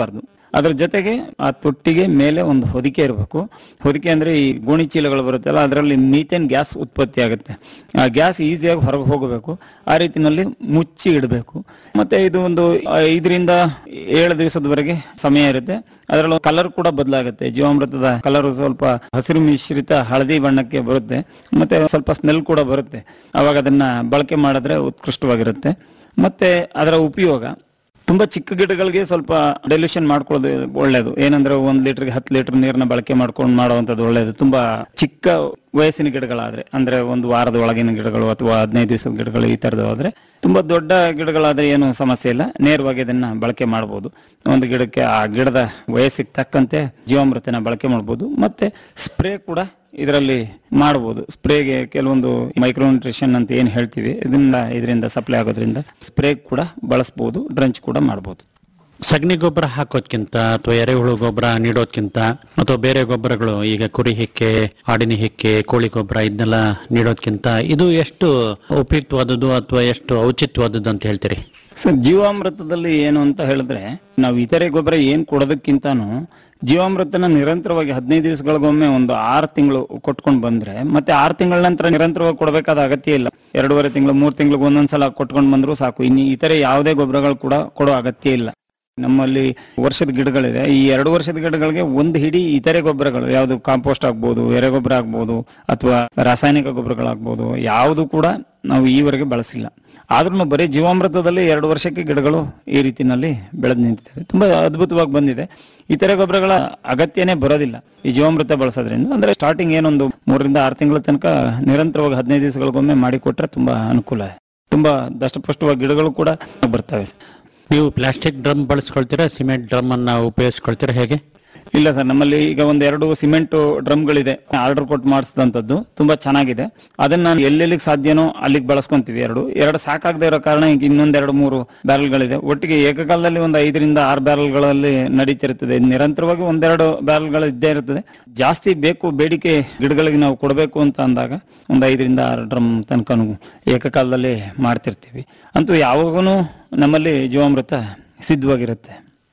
ಅದ್ರ ಜೊತೆಗೆ ಆ ತೊಟ್ಟಿಗೆ ಮೇಲೆ ಒಂದು ಹೊದಿಕೆ ಇರಬೇಕು ಹೊದಿಕೆ ಅಂದ್ರೆ ಈ ಗೋಣಿ ಚೀಲಗಳು ಬರುತ್ತಲ್ಲ ಅದರಲ್ಲಿ ಮೀಥೇನ್ ಗ್ಯಾಸ್ ಉತ್ಪತ್ತಿ ಆಗುತ್ತೆ ಆ ಗ್ಯಾಸ್ ಈಸಿಯಾಗಿ ಹೊರಗೆ ಹೋಗಬೇಕು ಆ ರೀತಿನಲ್ಲಿ ಮುಚ್ಚಿ ಇಡಬೇಕು ಮತ್ತೆ ಇದು ಒಂದು ಐದರಿಂದ ಏಳು ದಿವಸದವರೆಗೆ ಸಮಯ ಇರುತ್ತೆ ಅದರಲ್ಲಿ ಕಲರ್ ಕೂಡ ಬದಲಾಗುತ್ತೆ ಜೀವಾಮೃತದ ಕಲರ್ ಸ್ವಲ್ಪ ಹಸಿರು ಮಿಶ್ರಿತ ಹಳದಿ ಬಣ್ಣಕ್ಕೆ ಬರುತ್ತೆ ಮತ್ತೆ ಸ್ವಲ್ಪ ಸ್ಮೆಲ್ ಕೂಡ ಬರುತ್ತೆ ಅವಾಗ ಅದನ್ನ ಬಳಕೆ ಮಾಡಿದ್ರೆ ಉತ್ಕೃಷ್ಟವಾಗಿರುತ್ತೆ ಮತ್ತೆ ಅದರ ಉಪಯೋಗ ತುಂಬಾ ಚಿಕ್ಕ ಗಿಡಗಳಿಗೆ ಸ್ವಲ್ಪ ಡೆಲ್ಯೂಷನ್ ಮಾಡ್ಕೊಳ್ಳೋದು ಒಳ್ಳೇದು ಏನಂದ್ರೆ ಒಂದ್ ಲೀಟರ್ಗೆ ಹತ್ತು ಲೀಟರ್ ನೀರನ್ನ ಬಳಕೆ ಮಾಡ್ಕೊಂಡು ಮಾಡುವಂತದ್ದು ಒಳ್ಳೇದು ತುಂಬಾ ಚಿಕ್ಕ ವಯಸ್ಸಿನ ಗಿಡಗಳಾದ್ರೆ ಅಂದ್ರೆ ಒಂದು ವಾರದ ಒಳಗಿನ ಗಿಡಗಳು ಅಥವಾ ಹದಿನೈದು ದಿವಸದ ಗಿಡಗಳು ಈ ತರದ್ದು ಆದ್ರೆ ತುಂಬಾ ದೊಡ್ಡ ಗಿಡಗಳಾದ್ರೆ ಏನು ಸಮಸ್ಯೆ ಇಲ್ಲ ನೇರವಾಗಿ ಅದನ್ನ ಬಳಕೆ ಮಾಡಬಹುದು ಒಂದು ಗಿಡಕ್ಕೆ ಆ ಗಿಡದ ವಯಸ್ಸಿಗೆ ತಕ್ಕಂತೆ ಜೀವಾಮೃತನ ಬಳಕೆ ಮಾಡಬಹುದು ಮತ್ತೆ ಸ್ಪ್ರೇ ಕೂಡ ಇದರಲ್ಲಿ ಮಾಡಬಹುದು ಸ್ಪ್ರೇಗೆ ಕೆಲವೊಂದು ಮೈಕ್ರೋನ್ಯೂಟ್ರಿಷನ್ ಅಂತ ಏನ್ ಹೇಳ್ತೀವಿ ಇದರಿಂದ ಇದರಿಂದ ಸಪ್ಲೈ ಆಗೋದ್ರಿಂದ ಸ್ಪ್ರೇ ಕೂಡ ಬಳಸಬಹುದು ಡ್ರಂಚ್ ಕೂಡ ಮಾಡಬಹುದು ಸಗಣಿ ಗೊಬ್ಬರ ಹಾಕೋದ್ಕಿಂತ ಅಥವಾ ಎರೆಹುಳು ಗೊಬ್ಬರ ನೀಡೋದ್ಕಿಂತ ಅಥವಾ ಬೇರೆ ಗೊಬ್ಬರಗಳು ಈಗ ಕುರಿ ಹಿಕ್ಕೆ ಆಡಿನ ಹಿಕ್ಕೆ ಕೋಳಿ ಗೊಬ್ಬರ ಇದನ್ನೆಲ್ಲ ನೀಡೋದ್ಕಿಂತ ಇದು ಎಷ್ಟು ಉಪಯುಕ್ತವಾದದ್ದು ಅಥವಾ ಎಷ್ಟು ಔಚಿತ್ಯವಾದದ್ದು ಅಂತ ಹೇಳ್ತೀರಿ ಸರ್ ಜೀವಾಮೃತದಲ್ಲಿ ಏನು ಅಂತ ಹೇಳಿದ್ರೆ ನಾವು ಇತರೆ ಗೊಬ್ಬರ ಏನ್ ಕೊಡೋದಕ್ಕಿಂತಾನು ಜೀವಾಮೃತನ ನಿರಂತರವಾಗಿ ಹದಿನೈದು ದಿವಸಗಳಿಗೊಮ್ಮೆ ಒಂದು ಆರು ತಿಂಗಳು ಕೊಟ್ಕೊಂಡು ಬಂದ್ರೆ ಮತ್ತೆ ಆರು ತಿಂಗಳ ನಂತರ ನಿರಂತರವಾಗಿ ಕೊಡಬೇಕಾದ ಅಗತ್ಯ ಇಲ್ಲ ಎರಡೂವರೆ ತಿಂಗಳು ಮೂರು ತಿಂಗಳಿಗೆ ಒಂದೊಂದ್ಸಲ ಕೊಟ್ಕೊಂಡು ಬಂದ್ರು ಸಾಕು ಇನ್ನು ಇತರೆ ಯಾವುದೇ ಗೊಬ್ಬರಗಳು ಕೂಡ ಕೊಡೋ ಅಗತ್ಯ ಇಲ್ಲ ನಮ್ಮಲ್ಲಿ ವರ್ಷದ ಗಿಡಗಳಿದೆ ಈ ಎರಡು ವರ್ಷದ ಗಿಡಗಳಿಗೆ ಒಂದು ಹಿಡಿ ಇತರೆ ಗೊಬ್ಬರಗಳು ಯಾವುದು ಕಾಂಪೋಸ್ಟ್ ಆಗ್ಬೋದು ಎರೆಗೊಬ್ಬರ ಆಗ್ಬೋದು ಅಥವಾ ರಾಸಾಯನಿಕ ಗೊಬ್ಬರಗಳಾಗ್ಬೋದು ಯಾವುದು ಕೂಡ ನಾವು ಈವರೆಗೆ ಬಳಸಿಲ್ಲ ಆದ್ರೂ ಬರೀ ಜೀವಾಮೃತದಲ್ಲಿ ಎರಡು ವರ್ಷಕ್ಕೆ ಗಿಡಗಳು ಈ ರೀತಿನಲ್ಲಿ ಬೆಳೆದು ನಿಂತಿದ್ದಾವೆ ತುಂಬಾ ಅದ್ಭುತವಾಗಿ ಬಂದಿದೆ ಇತರೆ ಗೊಬ್ಬರಗಳ ಅಗತ್ಯನೇ ಬರೋದಿಲ್ಲ ಈ ಜೀವಾಮೃತ ಬಳಸೋದ್ರಿಂದ ಅಂದ್ರೆ ಸ್ಟಾರ್ಟಿಂಗ್ ಏನೊಂದು ಮೂರರಿಂದ ಆರು ತಿಂಗಳ ತನಕ ನಿರಂತರವಾಗಿ ಹದಿನೈದು ದಿವಸಗಳಿಗೊಮ್ಮೆ ಮಾಡಿಕೊಟ್ರೆ ತುಂಬಾ ಅನುಕೂಲ ತುಂಬಾ ದಷ್ಟಪುಷ್ಟವಾಗಿ ಗಿಡಗಳು ಕೂಡ ಬರ್ತವೆ ನೀವು ಪ್ಲಾಸ್ಟಿಕ್ ಡ್ರಮ್ ಬಳಸ್ಕೊಳ್ತೀರಾ ಸಿಮೆಂಟ್ ಡ್ರಮ್ ಅನ್ನ ಉಪಯೋಗಿಸ್ಕೊಳ್ತೀರಾ ಹೇಗೆ ಇಲ್ಲ ಸರ್ ನಮ್ಮಲ್ಲಿ ಈಗ ಒಂದ್ ಎರಡು ಸಿಮೆಂಟ್ ಡ್ರಮ್ಗಳಿದೆ ಆರ್ಡರ್ ಕೊಟ್ಟು ಮಾಡಿಸಿದಂತದ್ದು ತುಂಬಾ ಚೆನ್ನಾಗಿದೆ ಅದನ್ನ ನಾನು ಎಲ್ಲೆಲ್ಲಿಗೆ ಸಾಧ್ಯನೋ ಅಲ್ಲಿಗೆ ಬಳಸ್ಕೊಂತೀವಿ ಎರಡು ಎರಡು ಸಾಕಾಗದೇ ಇರೋ ಕಾರಣ ಈಗ ಇನ್ನೊಂದೆರಡು ಮೂರು ಬ್ಯಾರಲ್ಗಳಿದೆ ಒಟ್ಟಿಗೆ ಏಕಕಾಲದಲ್ಲಿ ಒಂದು ಐದರಿಂದ ಆರು ಬ್ಯಾರಲ್ಗಳಲ್ಲಿ ನಡೀತಿರ್ತದೆ ನಿರಂತರವಾಗಿ ಒಂದೆರಡು ಬ್ಯಾರಲ್ಗಳು ಇದ್ದೇ ಇರ್ತದೆ ಜಾಸ್ತಿ ಬೇಕು ಬೇಡಿಕೆ ಗಿಡಗಳಿಗೆ ನಾವು ಕೊಡಬೇಕು ಅಂತ ಅಂದಾಗ ಒಂದು ಐದರಿಂದ ಆರು ಡ್ರಮ್ ತನಕನು ಏಕಕಾಲದಲ್ಲಿ ಮಾಡ್ತಿರ್ತೀವಿ ಅಂತೂ ಯಾವಾಗೂ ನಮ್ಮಲ್ಲಿ ಜೀವಾಮೃತ ಸಿದ್ಧವಾಗಿರುತ್ತೆ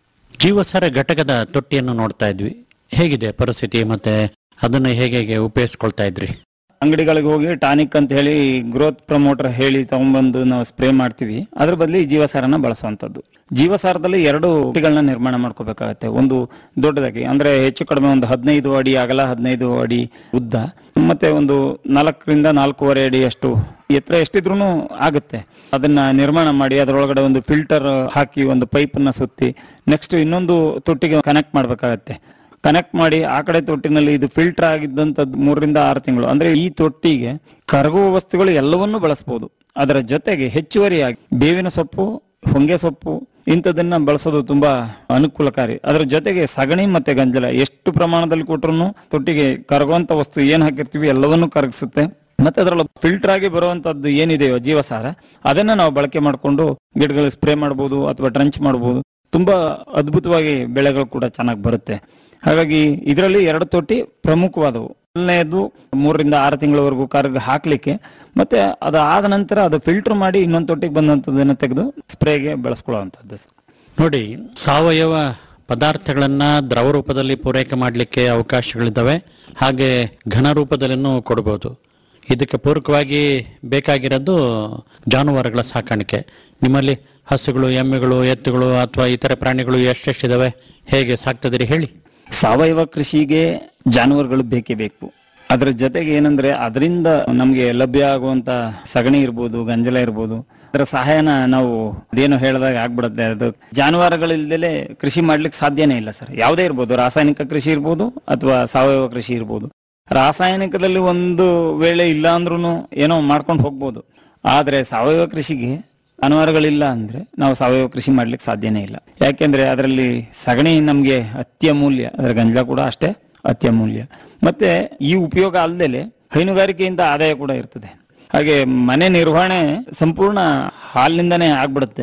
ಜೀವಸಾರ ಘಟಕದ ತೊಟ್ಟಿಯನ್ನು ನೋಡ್ತಾ ಇದ್ವಿ ಹೇಗಿದೆ ಪರಿಸ್ಥಿತಿ ಮತ್ತೆ ಅದನ್ನ ಹೇಗೆ ಹೇಗೆ ಉಪಯೋಗಿಸ್ಕೊಳ್ತಾ ಇದ್ರಿ ಅಂಗಡಿಗಳಿಗೆ ಹೋಗಿ ಟಾನಿಕ್ ಅಂತ ಹೇಳಿ ಗ್ರೋತ್ ಪ್ರಮೋಟರ್ ಹೇಳಿ ತಗೊಂಡ್ಬಂದು ನಾವು ಸ್ಪ್ರೇ ಮಾಡ್ತೀವಿ ಅದ್ರ ಬದಲು ಈ ಜೀವಸಾರನ ಬಳಸುವಂತದ್ದು ಜೀವಸಾರದಲ್ಲಿ ಎರಡು ತೊಟ್ಟಿಗಳನ್ನ ನಿರ್ಮಾಣ ಮಾಡ್ಕೋಬೇಕಾಗತ್ತೆ ಒಂದು ದೊಡ್ಡದಾಗಿ ಅಂದ್ರೆ ಹೆಚ್ಚು ಕಡಿಮೆ ಒಂದು ಹದಿನೈದು ಅಡಿ ಅಗಲ ಹದಿನೈದು ಅಡಿ ಉದ್ದ ಮತ್ತೆ ಒಂದು ನಾಲ್ಕರಿಂದ ನಾಲ್ಕೂವರೆ ಅಡಿ ಅಷ್ಟು ಎತ್ತರ ಎಷ್ಟಿದ್ರೂ ಆಗುತ್ತೆ ಅದನ್ನ ನಿರ್ಮಾಣ ಮಾಡಿ ಅದರೊಳಗಡೆ ಒಂದು ಫಿಲ್ಟರ್ ಹಾಕಿ ಒಂದು ಪೈಪ್ ಅನ್ನ ಸುತ್ತಿ ನೆಕ್ಸ್ಟ್ ಇನ್ನೊಂದು ತೊಟ್ಟಿಗೆ ಕನೆಕ್ಟ್ ಮಾಡ್ಬೇಕಾಗತ್ತೆ ಕನೆಕ್ಟ್ ಮಾಡಿ ಆ ಕಡೆ ತೊಟ್ಟಿನಲ್ಲಿ ಇದು ಫಿಲ್ಟರ್ ಆಗಿದ್ದಂಥದ್ದು ಮೂರರಿಂದ ಆರು ತಿಂಗಳು ಅಂದ್ರೆ ಈ ತೊಟ್ಟಿಗೆ ಕರಗುವ ವಸ್ತುಗಳು ಎಲ್ಲವನ್ನೂ ಬಳಸಬಹುದು ಅದರ ಜೊತೆಗೆ ಹೆಚ್ಚುವರಿಯಾಗಿ ಬೇವಿನ ಸೊಪ್ಪು ಹೊಂಗೆ ಸೊಪ್ಪು ಇಂಥದನ್ನ ಬಳಸೋದು ತುಂಬಾ ಅನುಕೂಲಕಾರಿ ಅದರ ಜೊತೆಗೆ ಸಗಣಿ ಮತ್ತೆ ಗಂಜಲ ಎಷ್ಟು ಪ್ರಮಾಣದಲ್ಲಿ ಕೊಟ್ರು ತೊಟ್ಟಿಗೆ ಕರಗುವಂತ ವಸ್ತು ಏನ್ ಹಾಕಿರ್ತೀವಿ ಎಲ್ಲವನ್ನೂ ಕರಗಿಸುತ್ತೆ ಮತ್ತೆ ಅದರಲ್ಲಿ ಫಿಲ್ಟರ್ ಆಗಿ ಬರುವಂತದ್ದು ಏನಿದೆಯೋ ಜೀವಸಾರ ಅದನ್ನ ನಾವು ಬಳಕೆ ಮಾಡಿಕೊಂಡು ಗಿಡಗಳಿಗೆ ಸ್ಪ್ರೇ ಮಾಡಬಹುದು ಅಥವಾ ಡ್ರಂಚ್ ಮಾಡಬಹುದು ತುಂಬಾ ಅದ್ಭುತವಾಗಿ ಬೆಳೆಗಳು ಕೂಡ ಚೆನ್ನಾಗಿ ಬರುತ್ತೆ ಹಾಗಾಗಿ ಇದರಲ್ಲಿ ಎರಡು ತೊಟ್ಟಿ ಪ್ರಮುಖವಾದವು ಮೊದಲನೆಯದು ಮೂರರಿಂದ ಆರು ತಿಂಗಳವರೆಗೂ ಕರ್ಗ ಹಾಕ್ಲಿಕ್ಕೆ ಮತ್ತೆ ಅದು ಆದ ನಂತರ ಅದು ಫಿಲ್ಟರ್ ಮಾಡಿ ಇನ್ನೊಂದು ತೊಟ್ಟಿಗೆ ಬಂದಂತದನ್ನ ತೆಗೆದು ಸ್ಪ್ರೇಗೆ ಬಳಸ್ಕೊಳ್ಳುವಂಥದ್ದು ನೋಡಿ ಸಾವಯವ ಪದಾರ್ಥಗಳನ್ನ ದ್ರವ ರೂಪದಲ್ಲಿ ಪೂರೈಕೆ ಮಾಡಲಿಕ್ಕೆ ಅವಕಾಶಗಳಿದ್ದಾವೆ ಹಾಗೆ ಘನ ರೂಪದಲ್ಲಿನೂ ಕೊಡಬಹುದು ಇದಕ್ಕೆ ಪೂರಕವಾಗಿ ಬೇಕಾಗಿರೋದು ಜಾನುವಾರುಗಳ ಸಾಕಾಣಿಕೆ ನಿಮ್ಮಲ್ಲಿ ಹಸುಗಳು ಎಮ್ಮೆಗಳು ಎತ್ತುಗಳು ಅಥವಾ ಇತರೆ ಪ್ರಾಣಿಗಳು ಎಷ್ಟೆಷ್ಟಿದಾವೆ ಹೇಗೆ ಸಾಕ್ತದಿರಿ ಹೇಳಿ ಸಾವಯವ ಕೃಷಿಗೆ ಜಾನುವಾರುಗಳು ಬೇಕೇ ಬೇಕು ಅದರ ಜೊತೆಗೆ ಏನಂದ್ರೆ ಅದರಿಂದ ನಮ್ಗೆ ಲಭ್ಯ ಆಗುವಂತ ಸಗಣಿ ಇರ್ಬೋದು ಗಂಜಲ ಇರ್ಬೋದು ಅದರ ಸಹಾಯನ ನಾವು ಅದೇನೋ ಹೇಳಿದಾಗ ಆಗ್ಬಿಡುತ್ತೆ ಅದು ಜಾನುವಾರುಗಳಿಲ್ದಲೆ ಕೃಷಿ ಮಾಡ್ಲಿಕ್ಕೆ ಸಾಧ್ಯನೇ ಇಲ್ಲ ಸರ್ ಯಾವುದೇ ಇರ್ಬೋದು ರಾಸಾಯನಿಕ ಕೃಷಿ ಇರ್ಬೋದು ಅಥವಾ ಸಾವಯವ ಕೃಷಿ ಇರ್ಬೋದು ರಾಸಾಯನಿಕದಲ್ಲಿ ಒಂದು ವೇಳೆ ಇಲ್ಲ ಅಂದ್ರೂ ಏನೋ ಮಾಡ್ಕೊಂಡು ಹೋಗ್ಬೋದು ಆದ್ರೆ ಸಾವಯವ ಕೃಷಿಗೆ ಜಾನುವಾರುಗಳಿಲ್ಲ ಅಂದ್ರೆ ನಾವು ಸಾವಯವ ಕೃಷಿ ಮಾಡ್ಲಿಕ್ಕೆ ಸಾಧ್ಯನೇ ಇಲ್ಲ ಯಾಕೆಂದ್ರೆ ಅದರಲ್ಲಿ ಸಗಣಿ ನಮ್ಗೆ ಅತ್ಯಮೂಲ್ಯ ಅದರ ಗಂಜಲ ಕೂಡ ಅಷ್ಟೇ ಅತ್ಯಮೂಲ್ಯ ಮತ್ತೆ ಈ ಉಪಯೋಗ ಅಲ್ಲದೆ ಹೈನುಗಾರಿಕೆಯಿಂದ ಆದಾಯ ಕೂಡ ಇರ್ತದೆ ಹಾಗೆ ಮನೆ ನಿರ್ವಹಣೆ ಸಂಪೂರ್ಣ ಹಾಲಿನಿಂದನೇ ಆಗ್ಬಿಡುತ್ತೆ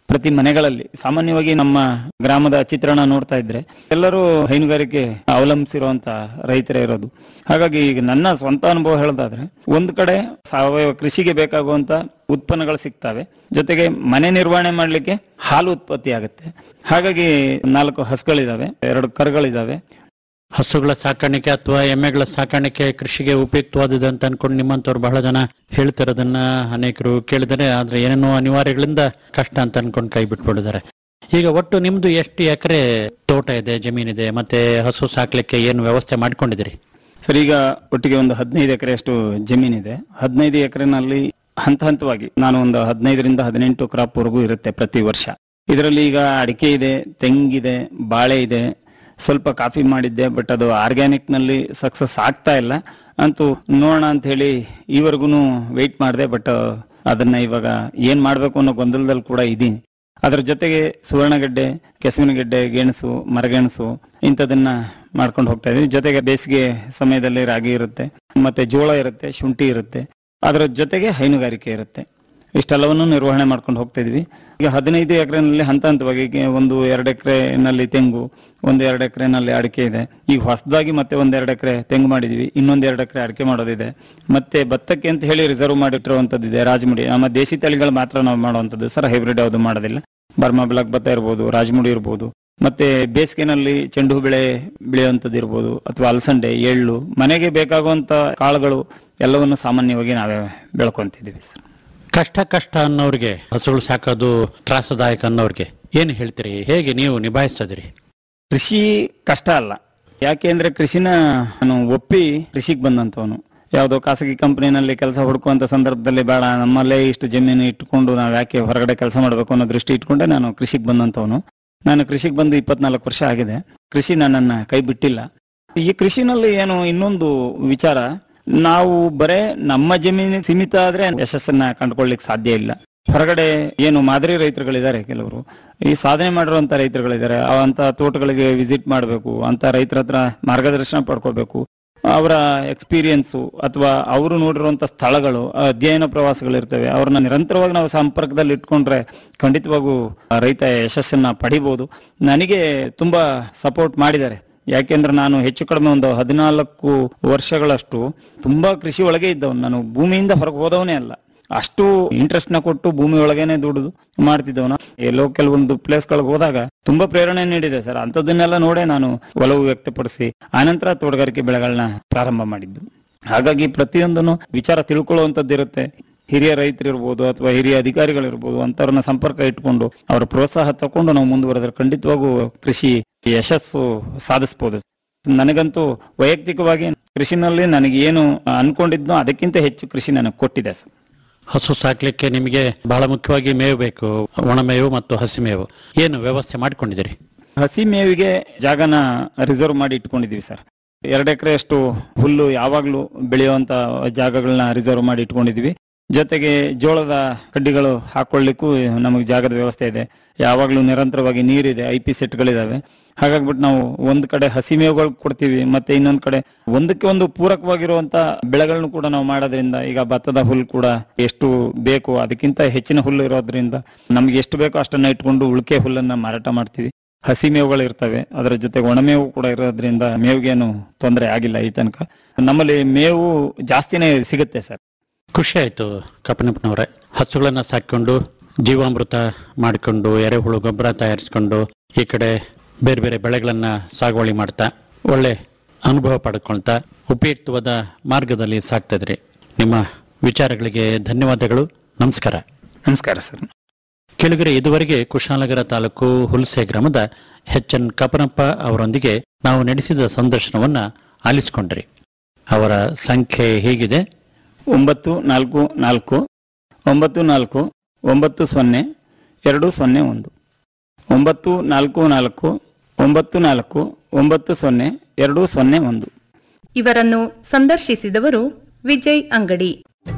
ಪ್ರತಿ ಮನೆಗಳಲ್ಲಿ ಸಾಮಾನ್ಯವಾಗಿ ನಮ್ಮ ಗ್ರಾಮದ ಚಿತ್ರಣ ನೋಡ್ತಾ ಇದ್ರೆ ಎಲ್ಲರೂ ಹೈನುಗಾರಿಕೆ ಅವಲಂಬಿಸಿರುವಂತ ರೈತರೇ ಇರೋದು ಹಾಗಾಗಿ ಈಗ ನನ್ನ ಸ್ವಂತ ಅನುಭವ ಹೇಳೋದಾದ್ರೆ ಒಂದ್ ಕಡೆ ಸಾವಯವ ಕೃಷಿಗೆ ಬೇಕಾಗುವಂತ ಉತ್ಪನ್ನಗಳು ಸಿಗ್ತವೆ ಜೊತೆಗೆ ಮನೆ ನಿರ್ವಹಣೆ ಮಾಡ್ಲಿಕ್ಕೆ ಹಾಲು ಉತ್ಪತ್ತಿ ಆಗುತ್ತೆ ಹಾಗಾಗಿ ನಾಲ್ಕು ಹಸುಗಳಿದಾವೆ ಎರಡು ಕರುಗಳಿದಾವೆ ಹಸುಗಳ ಸಾಕಾಣಿಕೆ ಅಥವಾ ಎಮ್ಮೆಗಳ ಸಾಕಾಣಿಕೆ ಕೃಷಿಗೆ ಉಪಯುಕ್ತವಾದದ್ದು ಅಂತ ಅನ್ಕೊಂಡು ನಿಮ್ಮಂತವ್ರು ಬಹಳ ಜನ ಹೇಳ್ತಿರೋದನ್ನ ಅನೇಕರು ಕೇಳಿದರೆ ಆದ್ರೆ ಏನೇನೋ ಅನಿವಾರ್ಯಗಳಿಂದ ಕಷ್ಟ ಅಂತ ಅನ್ಕೊಂಡು ಕೈ ಬಿಟ್ಬಿಟ್ಟಿದ್ದಾರೆ ಈಗ ಒಟ್ಟು ನಿಮ್ದು ಎಷ್ಟು ಎಕರೆ ತೋಟ ಇದೆ ಜಮೀನಿದೆ ಮತ್ತೆ ಹಸು ಸಾಕ್ಲಿಕ್ಕೆ ಏನು ವ್ಯವಸ್ಥೆ ಮಾಡ್ಕೊಂಡಿದ್ದೀರಿ ಸರ್ ಈಗ ಒಟ್ಟಿಗೆ ಒಂದು ಹದಿನೈದು ಎಕರೆಯಷ್ಟು ಜಮೀನಿದೆ ಹದಿನೈದು ಎಕರೆನಲ್ಲಿ ಹಂತ ಹಂತವಾಗಿ ನಾನು ಒಂದು ಹದಿನೈದರಿಂದ ಹದಿನೆಂಟು ಕ್ರಾಪ್ ವರೆಗೂ ಇರುತ್ತೆ ಪ್ರತಿ ವರ್ಷ ಇದರಲ್ಲಿ ಈಗ ಅಡಿಕೆ ಇದೆ ತೆಂಗಿದೆ ಬಾಳೆ ಇದೆ ಸ್ವಲ್ಪ ಕಾಫಿ ಮಾಡಿದ್ದೆ ಬಟ್ ಅದು ಆರ್ಗ್ಯಾನಿಕ್ ನಲ್ಲಿ ಸಕ್ಸಸ್ ಆಗ್ತಾ ಇಲ್ಲ ಅಂತೂ ನೋಡೋಣ ಅಂತ ಹೇಳಿ ಈವರೆಗೂ ವೆಯ್ಟ್ ಮಾಡಿದೆ ಬಟ್ ಅದನ್ನ ಇವಾಗ ಏನ್ ಮಾಡ್ಬೇಕು ಅನ್ನೋ ಗೊಂದಲದಲ್ಲಿ ಕೂಡ ಇದೀನಿ ಅದರ ಜೊತೆಗೆ ಸುವರ್ಣಗಡ್ಡೆ ಕೆಸುವಿನಗಡ್ಡೆ ಗೆಣಸು ಮರಗೆಣಸು ಇಂಥದನ್ನ ಮಾಡ್ಕೊಂಡು ಹೋಗ್ತಾ ಇದೀವಿ ಜೊತೆಗೆ ಬೇಸಿಗೆ ಸಮಯದಲ್ಲಿ ರಾಗಿ ಇರುತ್ತೆ ಮತ್ತೆ ಜೋಳ ಇರುತ್ತೆ ಶುಂಠಿ ಇರುತ್ತೆ ಅದರ ಜೊತೆಗೆ ಹೈನುಗಾರಿಕೆ ಇರುತ್ತೆ ಇಷ್ಟೆಲ್ಲವನ್ನು ನಿರ್ವಹಣೆ ಮಾಡ್ಕೊಂಡು ಹೋಗ್ತಾ ಇದೀವಿ ಈಗ ಹದಿನೈದು ಎಕರೆನಲ್ಲಿ ಹಂತ ಹಂತವಾಗಿ ಈಗ ಒಂದು ಎರಡು ಎಕರೆನಲ್ಲಿ ತೆಂಗು ಒಂದು ಎರಡು ಎಕರೆನಲ್ಲಿ ಅಡಿಕೆ ಇದೆ ಈಗ ಹೊಸದಾಗಿ ಮತ್ತೆ ಒಂದ್ ಎರಡು ಎಕರೆ ತೆಂಗು ಮಾಡಿದೀವಿ ಇನ್ನೊಂದ್ ಎರಡು ಎಕರೆ ಅಡಿಕೆ ಮಾಡೋದಿದೆ ಮತ್ತೆ ಭತ್ತಕ್ಕೆ ಅಂತ ಹೇಳಿ ರಿಸರ್ವ್ ಮಾಡಿಟ್ಟಿರುವಂತದ್ದು ಇದೆ ರಾಜಮುಡಿ ನಮ್ಮ ದೇಸಿ ತಳಿಗಳು ಮಾತ್ರ ನಾವು ಮಾಡುವಂತದ್ದು ಸರ್ ಹೈಬ್ರಿಡ್ ಯಾವುದು ಮಾಡೋದಿಲ್ಲ ಬರ್ಮಾ ಬ್ಲಾಕ್ ಭತ್ತ ಇರ್ಬೋದು ರಾಜಮುಡಿ ಇರ್ಬೋದು ಮತ್ತೆ ಬೇಸಿಗೆನಲ್ಲಿ ಚೆಂಡು ಹೂ ಬೆಳೆ ಬೆಳೆಯುವಂತದ್ದು ಇರ್ಬೋದು ಅಥವಾ ಅಲಸಂಡೆ ಎಳ್ಳು ಮನೆಗೆ ಬೇಕಾಗುವಂತ ಕಾಳುಗಳು ಎಲ್ಲವನ್ನು ಸಾಮಾನ್ಯವಾಗಿ ನಾವೇ ಬೆಳ್ಕೊಂತಿದ್ದೀವಿ ಸರ್ ಕಷ್ಟ ಕಷ್ಟ ಅನ್ನೋರಿಗೆ ಹಸುಗಳು ಸಾಕೋದು ತ್ರಾಸದಾಯಕ ಅನ್ನೋರಿಗೆ ಏನು ಹೇಳ್ತೀರಿ ಹೇಗೆ ನೀವು ನಿಭಾಯಿಸ್ತದಿರಿ ಕೃಷಿ ಕಷ್ಟ ಅಲ್ಲ ಯಾಕೆಂದ್ರೆ ಕೃಷಿನ ನಾನು ಒಪ್ಪಿ ಕೃಷಿಗೆ ಬಂದಂತವನು ಯಾವುದೋ ಖಾಸಗಿ ಕಂಪನಿನಲ್ಲಿ ಕೆಲಸ ಹುಡುಕುವಂತ ಸಂದರ್ಭದಲ್ಲಿ ಬೇಡ ನಮ್ಮಲ್ಲೇ ಇಷ್ಟು ಜಮೀನು ಇಟ್ಕೊಂಡು ನಾವು ಯಾಕೆ ಹೊರಗಡೆ ಕೆಲಸ ಮಾಡಬೇಕು ಅನ್ನೋ ದೃಷ್ಟಿ ಇಟ್ಕೊಂಡೆ ನಾನು ಕೃಷಿಗೆ ಬಂದಂತವನು ನಾನು ಕೃಷಿಗೆ ಬಂದು ಇಪ್ಪತ್ನಾಲ್ಕು ವರ್ಷ ಆಗಿದೆ ಕೃಷಿ ನನ್ನನ್ನ ಕೈ ಬಿಟ್ಟಿಲ್ಲ ಈ ಕೃಷಿನಲ್ಲಿ ಏನು ಇನ್ನೊಂದು ವಿಚಾರ ನಾವು ಬರೇ ನಮ್ಮ ಜಮೀನಿಗೆ ಸೀಮಿತ ಆದ್ರೆ ಯಶಸ್ಸನ್ನ ಕಂಡುಕೊಳ್ಳಿಕ್ ಸಾಧ್ಯ ಇಲ್ಲ ಹೊರಗಡೆ ಏನು ಮಾದರಿ ರೈತರುಗಳಿದ್ದಾರೆ ಕೆಲವರು ಈ ಸಾಧನೆ ಮಾಡಿರುವಂತ ರೈತರುಗಳಿದ್ದಾರೆ ಅಂತ ತೋಟಗಳಿಗೆ ವಿಸಿಟ್ ಮಾಡಬೇಕು ಅಂತ ರೈತರ ಹತ್ರ ಮಾರ್ಗದರ್ಶನ ಪಡ್ಕೋಬೇಕು ಅವರ ಎಕ್ಸ್ಪೀರಿಯನ್ಸು ಅಥವಾ ಅವರು ನೋಡಿರುವಂತ ಸ್ಥಳಗಳು ಅಧ್ಯಯನ ಪ್ರವಾಸಗಳು ಇರ್ತವೆ ಅವ್ರನ್ನ ನಿರಂತರವಾಗಿ ನಾವು ಸಂಪರ್ಕದಲ್ಲಿ ಇಟ್ಕೊಂಡ್ರೆ ಖಂಡಿತವಾಗೂ ಆ ರೈತ ಯಶಸ್ಸನ್ನ ಪಡಿಬಹುದು ನನಗೆ ತುಂಬಾ ಸಪೋರ್ಟ್ ಮಾಡಿದ್ದಾರೆ ಯಾಕೆಂದ್ರೆ ನಾನು ಹೆಚ್ಚು ಕಡಿಮೆ ಒಂದು ಹದಿನಾಲ್ಕು ವರ್ಷಗಳಷ್ಟು ತುಂಬಾ ಕೃಷಿ ಒಳಗೆ ಇದ್ದವನು ನಾನು ಭೂಮಿಯಿಂದ ಹೊರಗೆ ಹೋದವನೇ ಅಲ್ಲ ಅಷ್ಟು ಇಂಟ್ರೆಸ್ಟ್ ನ ಕೊಟ್ಟು ಭೂಮಿ ಒಳಗೇನೆ ದುಡಿದು ಮಾಡ್ತಿದ್ದವನ ಎಲ್ಲೋ ಕೆಲವೊಂದು ಪ್ಲೇಸ್ ಗಳಿಗೆ ಹೋದಾಗ ತುಂಬಾ ಪ್ರೇರಣೆ ನೀಡಿದೆ ಸರ್ ಅಂತದನ್ನೆಲ್ಲ ನೋಡೇ ನಾನು ಒಲವು ವ್ಯಕ್ತಪಡಿಸಿ ಆನಂತರ ತೋಟಗಾರಿಕೆ ಬೆಳೆಗಳನ್ನ ಪ್ರಾರಂಭ ಮಾಡಿದ್ದು ಹಾಗಾಗಿ ಪ್ರತಿಯೊಂದನ್ನು ವಿಚಾರ ತಿಳ್ಕೊಳ್ಳುವಂತದ್ದು ಇರುತ್ತೆ ಹಿರಿಯ ರೈತರಿರ್ಬೋದು ಅಥವಾ ಹಿರಿಯ ಅಧಿಕಾರಿಗಳಿರ್ಬೋದು ಅಂತವ್ರನ್ನ ಸಂಪರ್ಕ ಇಟ್ಕೊಂಡು ಅವರ ಪ್ರೋತ್ಸಾಹ ತಕೊಂಡು ನಾವು ಮುಂದುವರೆದ್ರೆ ಖಂಡಿತವಾಗೂ ಕೃಷಿ ಯಶಸ್ಸು ಸಾಧಿಸಬಹುದು ನನಗಂತೂ ವೈಯಕ್ತಿಕವಾಗಿ ಕೃಷಿನಲ್ಲಿ ನನಗೆ ಏನು ಅನ್ಕೊಂಡಿದ್ನೋ ಅದಕ್ಕಿಂತ ಹೆಚ್ಚು ಕೃಷಿ ನನಗೆ ಕೊಟ್ಟಿದೆ ಸರ್ ಹಸು ಸಾಕ್ಲಿಕ್ಕೆ ನಿಮಗೆ ಬಹಳ ಮುಖ್ಯವಾಗಿ ಮೇವು ಬೇಕು ಒಣಮೇವು ಮತ್ತು ಹಸಿ ಮೇವು ಏನು ವ್ಯವಸ್ಥೆ ಮಾಡ್ಕೊಂಡಿದ್ದೀರಿ ಹಸಿ ಮೇವಿಗೆ ಜಾಗನ ರಿಸರ್ವ್ ಮಾಡಿ ಇಟ್ಕೊಂಡಿದೀವಿ ಸರ್ ಎರಡು ಎಕರೆ ಅಷ್ಟು ಹುಲ್ಲು ಯಾವಾಗ್ಲೂ ಬೆಳೆಯುವಂತ ಜಾಗಗಳನ್ನ ರಿಸರ್ವ್ ಮಾಡಿ ಇಟ್ಕೊಂಡಿದೀವಿ ಜೊತೆಗೆ ಜೋಳದ ಕಡ್ಡಿಗಳು ಹಾಕೊಳ್ಳಿಕ್ಕೂ ನಮಗೆ ಜಾಗದ ವ್ಯವಸ್ಥೆ ಇದೆ ಯಾವಾಗ್ಲೂ ನಿರಂತರವಾಗಿ ನೀರಿದೆ ಐ ಪಿ ಸೆಟ್ಗಳಿದಾವೆ ಹಾಗಾಗ್ಬಿಟ್ಟು ನಾವು ಒಂದ್ ಕಡೆ ಹಸಿ ಮೇವುಗಳು ಕೊಡ್ತೀವಿ ಮತ್ತೆ ಇನ್ನೊಂದ್ ಕಡೆ ಒಂದಕ್ಕೆ ಒಂದು ಪೂರಕವಾಗಿರುವಂತ ಬೆಳೆಗಳನ್ನು ಕೂಡ ನಾವು ಮಾಡೋದ್ರಿಂದ ಈಗ ಭತ್ತದ ಹುಲ್ಲು ಕೂಡ ಎಷ್ಟು ಬೇಕು ಅದಕ್ಕಿಂತ ಹೆಚ್ಚಿನ ಹುಲ್ಲು ಇರೋದ್ರಿಂದ ನಮ್ಗೆ ಎಷ್ಟು ಬೇಕೋ ಅಷ್ಟನ್ನ ಇಟ್ಕೊಂಡು ಉಳಿಕೆ ಹುಲ್ಲನ್ನ ಮಾರಾಟ ಮಾಡ್ತೀವಿ ಹಸಿ ಮೇವುಗಳು ಇರ್ತವೆ ಅದರ ಜೊತೆ ಒಣಮೇವು ಕೂಡ ಇರೋದ್ರಿಂದ ಮೇವಿಗೇನು ತೊಂದರೆ ಆಗಿಲ್ಲ ಈ ತನಕ ನಮ್ಮಲ್ಲಿ ಮೇವು ಜಾಸ್ತಿನೇ ಸಿಗುತ್ತೆ ಸರ್ ಖುಷಿ ಆಯ್ತು ಕಪ್ಪನಪ್ಪನವರೇ ಹಸುಗಳನ್ನ ಸಾಕೊಂಡು ಜೀವಾಮೃತ ಮಾಡಿಕೊಂಡು ಎರೆಹುಳು ಗೊಬ್ಬರ ತಯಾರಿಸ್ಕೊಂಡು ಈ ಕಡೆ ಬೇರೆ ಬೇರೆ ಬೆಳೆಗಳನ್ನ ಸಾಗುವಳಿ ಮಾಡ್ತಾ ಒಳ್ಳೆ ಅನುಭವ ಪಡ್ಕೊಳ್ತಾ ಉಪಯುಕ್ತವಾದ ಮಾರ್ಗದಲ್ಲಿ ಸಾಕ್ತಾ ಇದ್ರಿ ನಿಮ್ಮ ವಿಚಾರಗಳಿಗೆ ಧನ್ಯವಾದಗಳು ನಮಸ್ಕಾರ ನಮಸ್ಕಾರ ಸರ್ ಕೆಳಗರೆ ಇದುವರೆಗೆ ಕುಶಾಲನಗರ ತಾಲೂಕು ಹುಲ್ಸೆ ಗ್ರಾಮದ ಎಚ್ ಎನ್ ಕಪನಪ್ಪ ಅವರೊಂದಿಗೆ ನಾವು ನಡೆಸಿದ ಸಂದರ್ಶನವನ್ನ ಆಲಿಸಿಕೊಂಡ್ರಿ ಅವರ ಸಂಖ್ಯೆ ಹೀಗಿದೆ ಒಂಬತ್ತು ನಾಲ್ಕು ನಾಲ್ಕು ಒಂಬತ್ತು ನಾಲ್ಕು ಒಂಬತ್ತು ಸೊನ್ನೆ ಎರಡು ಸೊನ್ನೆ ಒಂದು ಒಂಬತ್ತು ನಾಲ್ಕು ನಾಲ್ಕು ಒಂಬತ್ತು ನಾಲ್ಕು ಒಂಬತ್ತು ಸೊನ್ನೆ ಎರಡು ಸೊನ್ನೆ ಒಂದು ಇವರನ್ನು ಸಂದರ್ಶಿಸಿದವರು ವಿಜಯ್ ಅಂಗಡಿ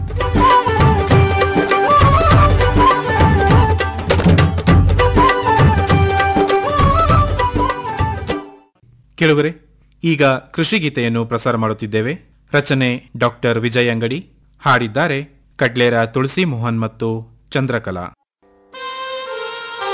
ಕೆಲವರೇ ಈಗ ಕೃಷಿ ಗೀತೆಯನ್ನು ಪ್ರಸಾರ ಮಾಡುತ್ತಿದ್ದೇವೆ ರಚನೆ ಡಾಕ್ಟರ್ ವಿಜಯ್ ಅಂಗಡಿ ಹಾಡಿದ್ದಾರೆ ಕಡ್ಲೇರ ತುಳಸಿ ಮೋಹನ್ ಮತ್ತು ಚಂದ್ರಕಲಾ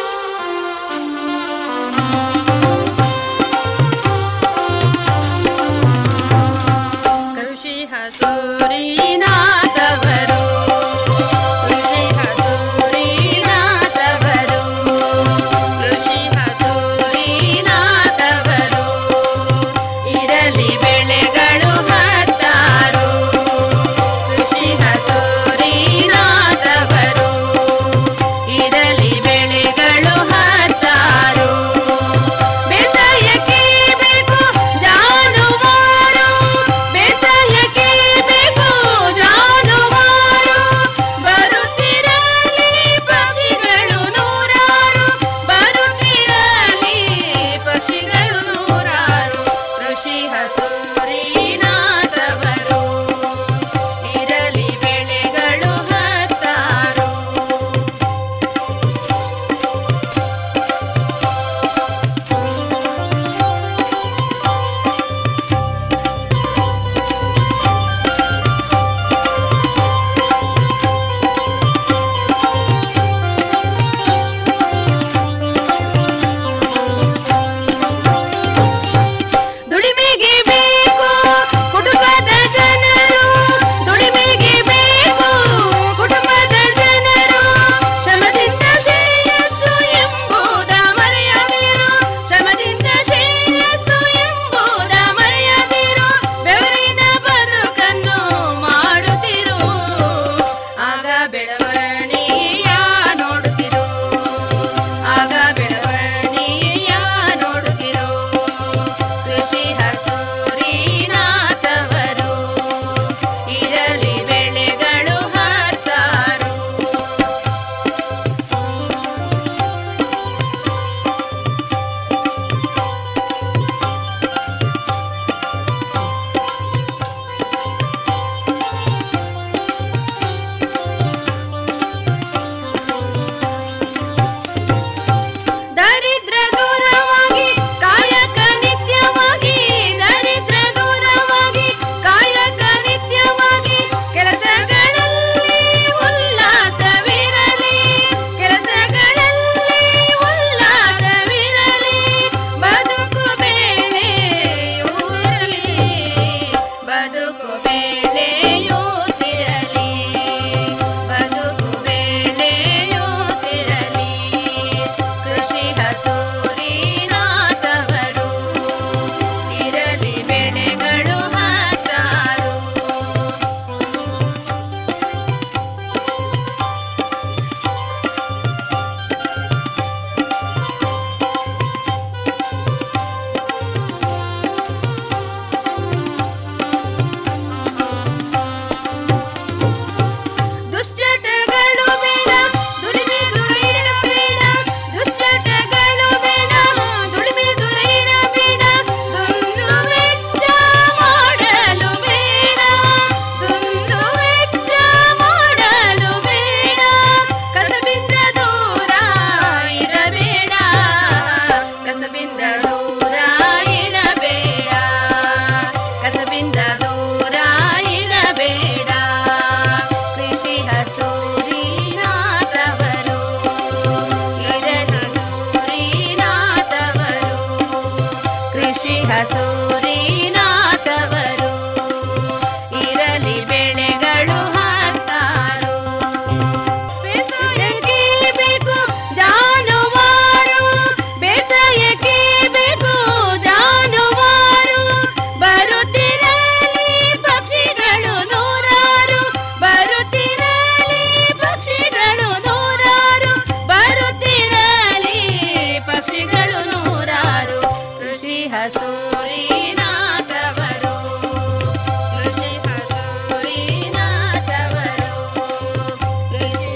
ಹಸೂರಿನಾಥವರು ಇರಲಿ ಬೆಳೆಗಳು ಹತ್ತಾರು ಬೇಸಾಯಕ್ಕೆ ಬೇಕು ಜಾನುವಾರು ಬೇಸಾಯಕ್ಕೆ ಬೇಕು ಜಾನುವಾರು ಬರುತ್ತಿರಲಿ ಪಕ್ಷಿಗಳು ನೂರಾರು ಬರುತ್ತಿರಲಿ ಪಕ್ಷಿಗಳು ನೂರಾರು ಬರುತ್ತಿರಲಿ ಪಕ್ಷಿಗಳು ನೂರಾರು ಕೃಷಿ ಹಸೂರಿನಾಥವರು ಕೃಷಿ ಹಸೂರಿನಾಥವರು ಕೃಷಿ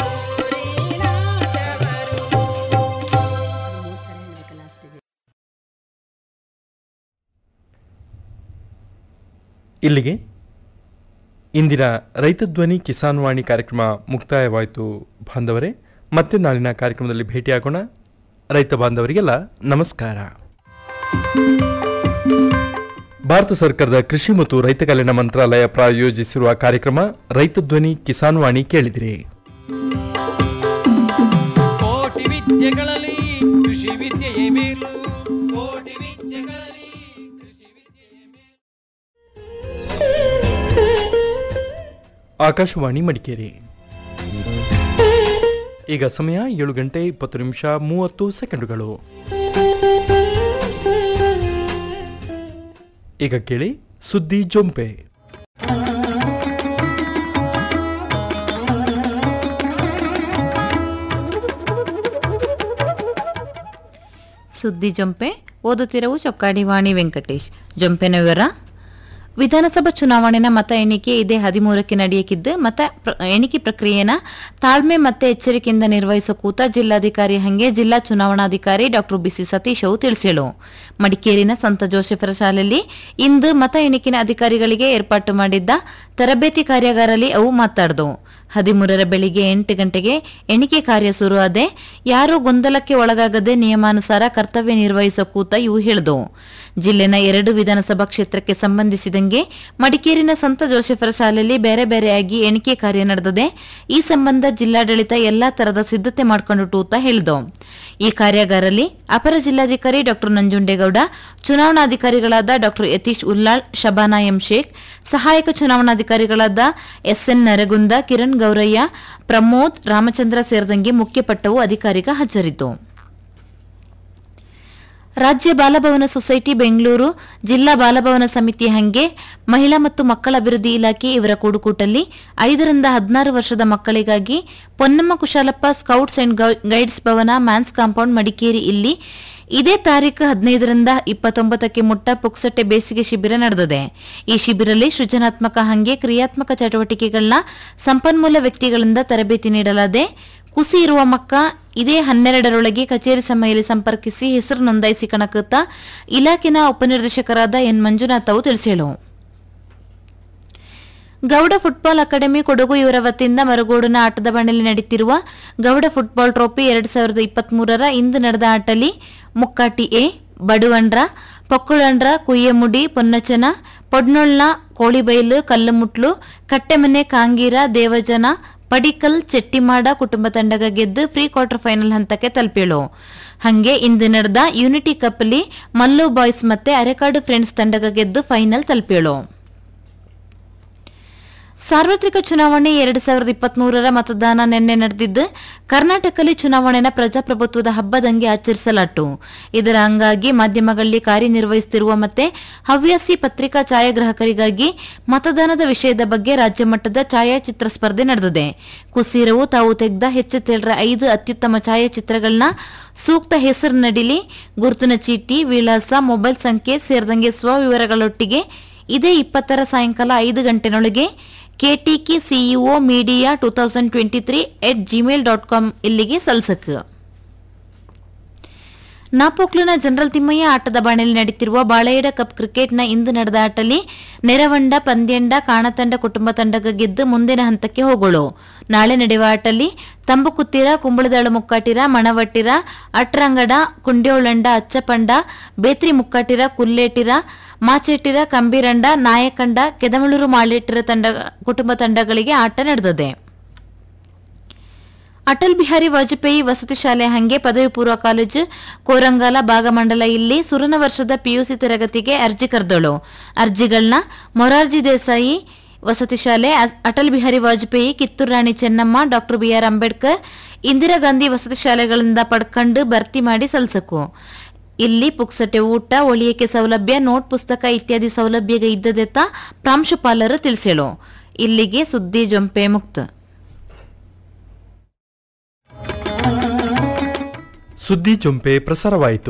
ಇಲ್ಲಿಗೆ ಇಂದಿನ ರೈತ ಧ್ವನಿ ಕಿಸಾನ್ ವಾಣಿ ಕಾರ್ಯಕ್ರಮ ಮುಕ್ತಾಯವಾಯಿತು ಬಾಂಧವರೇ ಮತ್ತೆ ನಾಳಿನ ಕಾರ್ಯಕ್ರಮದಲ್ಲಿ ಭೇಟಿಯಾಗೋಣ ರೈತ ಬಾಂಧವರಿಗೆಲ್ಲ ನಮಸ್ಕಾರ ಭಾರತ ಸರ್ಕಾರದ ಕೃಷಿ ಮತ್ತು ರೈತ ಕಲ್ಯಾಣ ಮಂತ್ರಾಲಯ ಪ್ರಾಯೋಜಿಸಿರುವ ಕಾರ್ಯಕ್ರಮ ರೈತ ಧ್ವನಿ ಕಿಸಾನ್ ವಾಣಿ ಕೇಳಿದಿರಿ ಕೋಟಿ ವಿದ್ಯೆಗಳಲ್ಲಿ ಕೃಷಿ ವಿದ್ಯೆಯೇ ಮೇಲು ಕೋಟಿ ವಿದ್ಯೆಗಳಲ್ಲಿ ಕೃಷಿ ವಿದ್ಯೆಯೇ ಮೇಲು ಆಕಾಶವಾಣಿ ಮಡಿಕೇರಿ ಈಗ ಸಮಯ ಏಳು ಗಂಟೆ ಇಪ್ಪತ್ತು ನಿಮಿಷ ಮೂವತ್ತು ಸೆಕೆಂಡುಗಳು ಈಗ ಕೇಳಿ ಸುದ್ದಿ ಜೊಂಪೆ ಸುದ್ದಿ ಜೊಂಪೆ ಓದುತ್ತಿರವು ಚೊಕ್ಕಾಡಿವಾಣಿ ವೆಂಕಟೇಶ್ ಜೊಂಪೆನ ವಿವರ ವಿಧಾನಸಭಾ ಚುನಾವಣೆನ ಮತ ಎಣಿಕೆ ಇದೇ ಹದಿಮೂರಕ್ಕೆ ನಡೆಯಕಿದ್ದು ಮತ ಪ್ರ- ಎಣಿಕೆ ಪ್ರಕ್ರಿಯೆನ ತಾಳ್ಮೆ ಮತ್ತೆ ಎಚ್ಚರಿಕೆಯಿಂದ ನಿರ್ವಹಿಸೋ ಕೂತ ಜಿಲ್ಲಾಧಿಕಾರಿ ಹಂಗೆ ಜಿಲ್ಲಾ ಚುನಾವಣಾಧಿಕಾರಿ ಡಾಕ್ಟರ್ ಬಿಸಿ ಸತೀಶ್ ಅವು ತಿಳಿಸಿಳು ಮಡಿಕೇರಿನ ಸಂತ ಜೋಸೆಫರ ಶಾಲೆಯಲ್ಲಿ ಇಂದು ಮತ ಎಣಿಕೆನ ಅಧಿಕಾರಿಗಳಿಗೆ ಏರ್ಪಾಟು ಮಾಡಿದ್ದ ತರಬೇತಿ ಕಾರ್ಯಾಗಾರಲ್ಲಿ ಅವು ಮಾತಾಡ್ದು ಹದಿಮೂರರ ಬೆಳಿಗ್ಗೆ ಎಂಟು ಗಂಟೆಗೆ ಎಣಿಕೆ ಕಾರ್ಯ ಶುರುವಾದೆ ಯಾರೂ ಗೊಂದಲಕ್ಕೆ ಒಳಗಾಗದೆ ನಿಯಮಾನುಸಾರ ಕರ್ತವ್ಯ ನಿರ್ವಹಿಸೋ ಕೂತ ಇವು ಹೇಳಿದವು ಜಿಲ್ಲೆನ ಎರಡು ವಿಧಾನಸಭಾ ಕ್ಷೇತ್ರಕ್ಕೆ ಸಂಬಂಧಿಸಿದಂಗೆ ಮಡಿಕೇರಿನ ಸಂತ ಜೋಸೆಫರ ಶಾಲೆಯಲ್ಲಿ ಬೇರೆ ಬೇರೆಯಾಗಿ ಎಣಿಕೆ ಕಾರ್ಯ ನಡೆದಿದೆ ಈ ಸಂಬಂಧ ಜಿಲ್ಲಾಡಳಿತ ಎಲ್ಲಾ ತರದ ಸಿದ್ಧತೆ ಮಾಡಿಕೊಂಡು ಟೂತ ಹೇಳಿದವು ಈ ಕಾರ್ಯಾಗಾರಲ್ಲಿ ಅಪರ ಜಿಲ್ಲಾಧಿಕಾರಿ ಡಾಕ್ಟರ್ ನಂಜುಂಡೇಗೌಡ ಚುನಾವಣಾಧಿಕಾರಿಗಳಾದ ಡಾಕ್ಟರ್ ಯತೀಶ್ ಉಲ್ಲಾಳ್ ಶಬಾನಾ ಎಂ ಶೇಖ್ ಸಹಾಯಕ ಚುನಾವಣಾಧಿಕಾರಿಗಳಾದ ಎಸ್ಎನ್ ನರಗುಂದ ಕಿರಣ್ ಗೌರಯ್ಯ ಪ್ರಮೋದ್ ರಾಮಚಂದ್ರ ಸೇರಿದಂಗೆ ಮುಖ್ಯಪಟ್ಟವು ಅಧಿಕಾರಿಗ ಹಾಜರಿದ್ದು ರಾಜ್ಯ ಬಾಲಭವನ ಸೊಸೈಟಿ ಬೆಂಗಳೂರು ಜಿಲ್ಲಾ ಬಾಲಭವನ ಸಮಿತಿ ಹಂಗೆ ಮಹಿಳಾ ಮತ್ತು ಮಕ್ಕಳ ಅಭಿವೃದ್ಧಿ ಇಲಾಖೆ ಇವರ ಕೂಡುಕೂಟಲ್ಲಿ ಐದರಿಂದ ಹದಿನಾರು ವರ್ಷದ ಮಕ್ಕಳಿಗಾಗಿ ಪೊನ್ನಮ್ಮ ಕುಶಾಲಪ್ಪ ಸ್ಕೌಟ್ಸ್ ಅಂಡ್ ಗೈ- guides Bhavan mans compound Madikeri ಇಲ್ಲಿ ಇದೇ ತಾರೀಕು ಹದಿನೈದರಿಂದ ಇಪ್ಪತ್ತೊಂಬತ್ತಕ್ಕೆ ಮುಟ್ಟ ಪುಕ್ಸಟ್ಟೆ ಬೇಸಿಗೆ ಶಿಬಿರ ನಡೆದಿದೆ ಈ ಶಿಬಿರಲ್ಲಿ ಸೃಜನಾತ್ಮಕ ಹಂಗೆ ಕ್ರಿಯಾತ್ಮಕ ಚಟುವಟಿಕೆಗಳನ್ನ ಸಂಪನ್ಮೂಲ ವ್ಯಕ್ತಿಗಳಿಂದ ತರಬೇತಿ ನೀಡಲಾದೆ ಕುಸಿ ಇರುವ ಮಕ್ಕ ಇದೇ ಹನ್ನೆರಡರೊಳಗೆ ಕಚೇರಿ ಸಮಯದಲ್ಲಿ ಸಂಪರ್ಕಿಸಿ ಹೆಸರು ನೋಂದಾಯಿಸಿ ಕಣಕುತ್ತ ಇಲಾಖೆನ ಉಪನಿರ್ದೇಶಕರಾದ ಎನ್ ಮಂಜುನಾಥ್ ಅವು ತಿಳಿಸಿಳು ಗೌಡ ಫುಟ್ಬಾಲ್ ಅಕಾಡೆಮಿ ಕೊಡಗು ಇವರ ವತಿಯಿಂದ ಮರಗೋಡಿನ ಆಟದ ಬಣ್ಣಲ್ಲಿ ನಡೆಯುತ್ತಿರುವ ಗೌಡ ಫುಟ್ಬಾಲ್ ಟ್ರೋಫಿ ಎರಡ್ ಸಾವಿರದ ಇಪ್ಪತ್ಮೂರರ ಇಂದು ನಡೆದ ಆಟಲಿ ಮುಕ್ಕಾಟಿ ಎ ಬಡುವಂಡ್ರ ಪೊಕ್ಕುಳಂಡ್ರ ಕುಯ್ಯಮುಡಿ ಪೊನ್ನಚನ ಪೊಡ್ನೊಳ್ಳ ಕೋಳಿಬೈಲು ಕಲ್ಲುಮುಟ್ಲು ಕಟ್ಟೆಮನೆ ಕಾಂಗೀರ ದೇವಜನ ಪಡಿಕಲ್ ಚೆಟ್ಟಿಮಾಡ ಕುಟುಂಬ ತಂಡಗ ಗೆದ್ದು ಪ್ರೀ ಕ್ವಾರ್ಟರ್ ಫೈನಲ್ ಹಂತಕ್ಕೆ ತಲುಪಿಳು ಹಂಗೆ ಇಂದು ನಡೆದ ಯೂನಿಟಿ ಕಪ್ಲಿ ಮಲ್ಲು ಬಾಯ್ಸ್ ಮತ್ತೆ ಅರೆಕಾಡು ಫ್ರೆಂಡ್ಸ್ ತಂಡಗ ಗೆದ್ದು ಫೈನಲ್ ತಲುಪಿಳು ಸಾರ್ವತ್ರಿಕ ಚುನಾವಣೆ ಎರಡು ಸಾವಿರದ ಇಪ್ಪತ್ಮೂರರ ಮತದಾನ ನಿನ್ನೆ ನಡೆದಿದ್ದು ಕರ್ನಾಟಕದಲ್ಲಿ ಚುನಾವಣೆನ ಪ್ರಜಾಪ್ರಭುತ್ವದ ಹಬ್ಬದಂಗೆ ಆಚರಿಸಲಾಟು ಇದರ ಅಂಗಾಗಿ ಮಾಧ್ಯಮಗಳಲ್ಲಿ ಕಾರ್ಯನಿರ್ವಹಿಸುತ್ತಿರುವ ಮತ್ತೆ ಹವ್ಯಾಸಿ ಪತ್ರಿಕಾ ಛಾಯಾಗ್ರಾಹಕರಿಗಾಗಿ ಮತದಾನದ ವಿಷಯದ ಬಗ್ಗೆ ರಾಜ್ಯ ಮಟ್ಟದ ಛಾಯಾಚಿತ್ರ ಸ್ಪರ್ಧೆ ನಡೆದಿದೆ ಕುಸೀರವು ತಾವು ತೆಗೆದ ಹೆಚ್ಚೆತ್ತೇಳರ ಐದು ಅತ್ಯುತ್ತಮ ಛಾಯಾಚಿತ್ರಗಳನ್ನ ಸೂಕ್ತ ಹೆಸರು ನಡಿಲಿ ಗುರುತಿನ ಚೀಟಿ ವಿಳಾಸ ಮೊಬೈಲ್ ಸಂಖ್ಯೆ ಸೇರಿದಂಗೆ ಸ್ವವಿವರಗಳೊಟ್ಟಿಗೆ ಇದೇ ಇಪ್ಪತ್ತರ ಸಾಯಂಕಾಲ ಐದು ಗಂಟೆನೊಳಗೆ KTK CEO media two thousand twenty three at Gmail dot com ಇಲ್ಲಿಗೆ ಸಲ್ಸಕ್ ನಾಪೋಕ್ಲುನ ಜನರಲ್ ತಿಮ್ಮಯ್ಯ ಆಟದ ಬಾಣಲಿ ನಡೆಯುತ್ತಿರುವ ಬಾಳೆಯಡ ಕಪ್ ಕ್ರಿಕೆಟ್ನ ಇಂದು ನಡೆದ ಆಟಲಿ ನೆರವಂಡ ಪಂದ್ಯಂಡ ಕಾಣತಂಡ ಕುಟುಂಬ ತಂಡಗ ಗೆದ್ದು ಮುಂದಿನ ಹಂತಕ್ಕೆ ಹೋಗೋಳು ನಾಳೆ ನಡೆಯುವ ಆಟಲಿ ತಂಬುಕುತ್ತಿರ ಕುಂಬಳದಾಳು ಮುಕ್ಕಾಟಿರ ಮಣವಟ್ಟಿರ ಅಟ್ರಂಗಡ ಕುಂಡ್ಯೋಳಂಡ ಅಚ್ಚಪಂಡ ಬೇತ್ರಿ ಮುಕ್ಕಾಟಿರ ಕುಲ್ಲೇಟಿರ ಮಾಚೆಟ್ಟಿರ ಕಂಬೀರಂಡ ನಾಯಕಂಡ ಕೆದಮಳೂರು ಮಾಳೇಟಿರ ತಂಡ ಕುಟುಂಬ ತಂಡಗಳಿಗೆ ಆಟ ನಡೆದಿದೆ ಅಟಲ್ ಬಿಹಾರಿ ವಾಜಪೇಯಿ ವಸತಿ ಶಾಲೆ ಹಂಗೆ ಪದವಿ ಪೂರ್ವ ಕಾಲೇಜು ಕೋರಂಗಾಲ ಭಾಗಮಂಡಲ ಇಲ್ಲಿ ಸುರನ ವರ್ಷದ ಪಿಯುಸಿ ತರಗತಿಗೆ ಅರ್ಜಿ ಕರೆದಳು ಅರ್ಜಿಗಳನ್ನ ಮೊರಾರ್ಜಿ ದೇಸಾಯಿ ವಸತಿ ಶಾಲೆ ಅಸ್- ಅಟಲ್ ಬಿಹಾರಿ ವಾಜಪೇಯಿ ಕಿತ್ತೂರು ರಾಣಿ ಚೆನ್ನಮ್ಮ ಡಾಕ್ಟರ್ ಬಿಆರ್ ಅಂಬೇಡ್ಕರ್ ಇಂದಿರಾ ಗಾಂಧಿ ವಸತಿ ಶಾಲೆಗಳಿಂದ ಪಡ್ಕೊಂಡು ಭರ್ತಿ ಮಾಡಿ ಸಲ್ಸಕು ಇಲ್ಲಿ ಪುಕ್ಸಟೆ ಊಟ ಒಳಿಯಕ್ಕೆ ಸೌಲಭ್ಯ ನೋಟ್ ಪುಸ್ತಕ ಇತ್ಯಾದಿ ಸೌಲಭ್ಯ ಇದ್ದದೆತ್ತ ಪ್ರಾಂಶುಪಾಲರು ತಿಳಿಸೇಳು ಇಲ್ಲಿಗೆ ಸುದ್ದಿ ಜೊಂಪೆ ಮುಕ್ತ ಸುದ್ದಿ ಚೊಂಪೆ ಪ್ರಸಾರವಾಯಿತು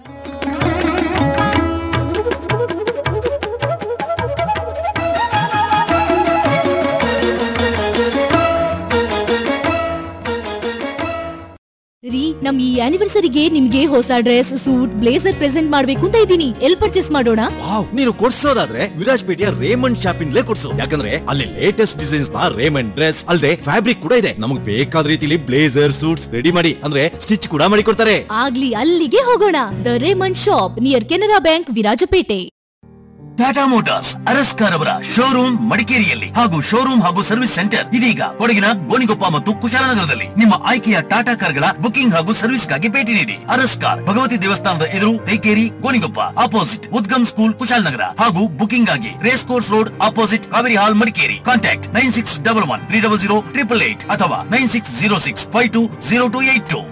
ರೀ ನಮ್ ಈ ಆನಿವರ್ಸರಿಗೆ ನಿಮ್ಗೆ ಹೊಸ ಡ್ರೆಸ್ ಸೂಟ್ ಬ್ಲೇಸರ್ ಪ್ರೆಸೆಂಟ್ ಮಾಡ್ಬೇಕು ಅಂತ ಇದ್ದೀನಿ ಎಲ್ ಪರ್ಚೇಸ್ ಮಾಡೋಣ ವಾವ್ ನೀನು ಕೊಡ್ಸೋದಾದ್ರೆ ವಿರಾಜ್ಪೇಟೆಯ ರೇಮಂಡ್ ಶಾಪಿಂಗ್ಲೇ ಕೊಡ್ಸು ಯಾಕಂದ್ರೆ ಅಲ್ಲಿ ಲೇಟೆಸ್ಟ್ ಡಿಸೈನ್ಸ್ ನ ರೇಮಂಡ್ ಡ್ರೆಸ್ ಅಲ್ಲದೆ ಫ್ಯಾಬ್ರಿಕ್ ಕೂಡ ಇದೆ ನಮಗೆ ಬೇಕಾದ ರೀತಿಲಿ ಬ್ಲೇಸರ್ ಸೂಟ್ಸ್ ರೆಡಿ ಮಾಡಿ ಅಂದ್ರೆ ಸ್ಟಿಚ್ ಕೂಡ ಮಾಡಿ ಕೊಡ್ತಾರೆ ಆಗ್ಲಿ ಅಲ್ಲಿಗೆ ಹೋಗೋಣ the Raymond shop near Canara bank Virajpet Tata motors ಅರಸ್ಕಾರ್ ಅವರ ಶೋರೂಮ್ ಮಡಿಕೇರಿಯಲ್ಲಿ ಹಾಗೂ ಶೋರೂಮ್ ಹಾಗೂ ಸರ್ವಿಸ್ ಸೆಂಟರ್ ಇದೀಗ ಕೊಡಗಿನ ಗೋಣಿಗೊಪ್ಪ ಮತ್ತು ಕುಶಾಲನಗರದಲ್ಲಿ ನಿಮ್ಮ ಆಯ್ಕೆಯ ಟಾಟಾ ಕಾರ್ಗಳ ಬುಕಿಂಗ್ ಹಾಗೂ ಸರ್ವಿಸ್ಗಾಗಿ ಭೇಟಿ ನೀಡಿ ಅರಸ್ಕಾರ್ ಭಗವತಿ ದೇವಸ್ಥಾನದ ಎದುರು ತೈಕೇರಿ ಗೋಣಿಗೊಪ್ಪ ಅಪೋಸಿಟ್ ಉದ್ಗಮ್ ಸ್ಕೂಲ್ ಕುಶಾಲನಗರ ಹಾಗೂ ಬುಕಿಂಗ್ ಆಗಿ race course road opposite Kaveri hall Madikeri contact nine six double one three double zero triple eight ಅಥವಾ nine six zero six five two zero two eight two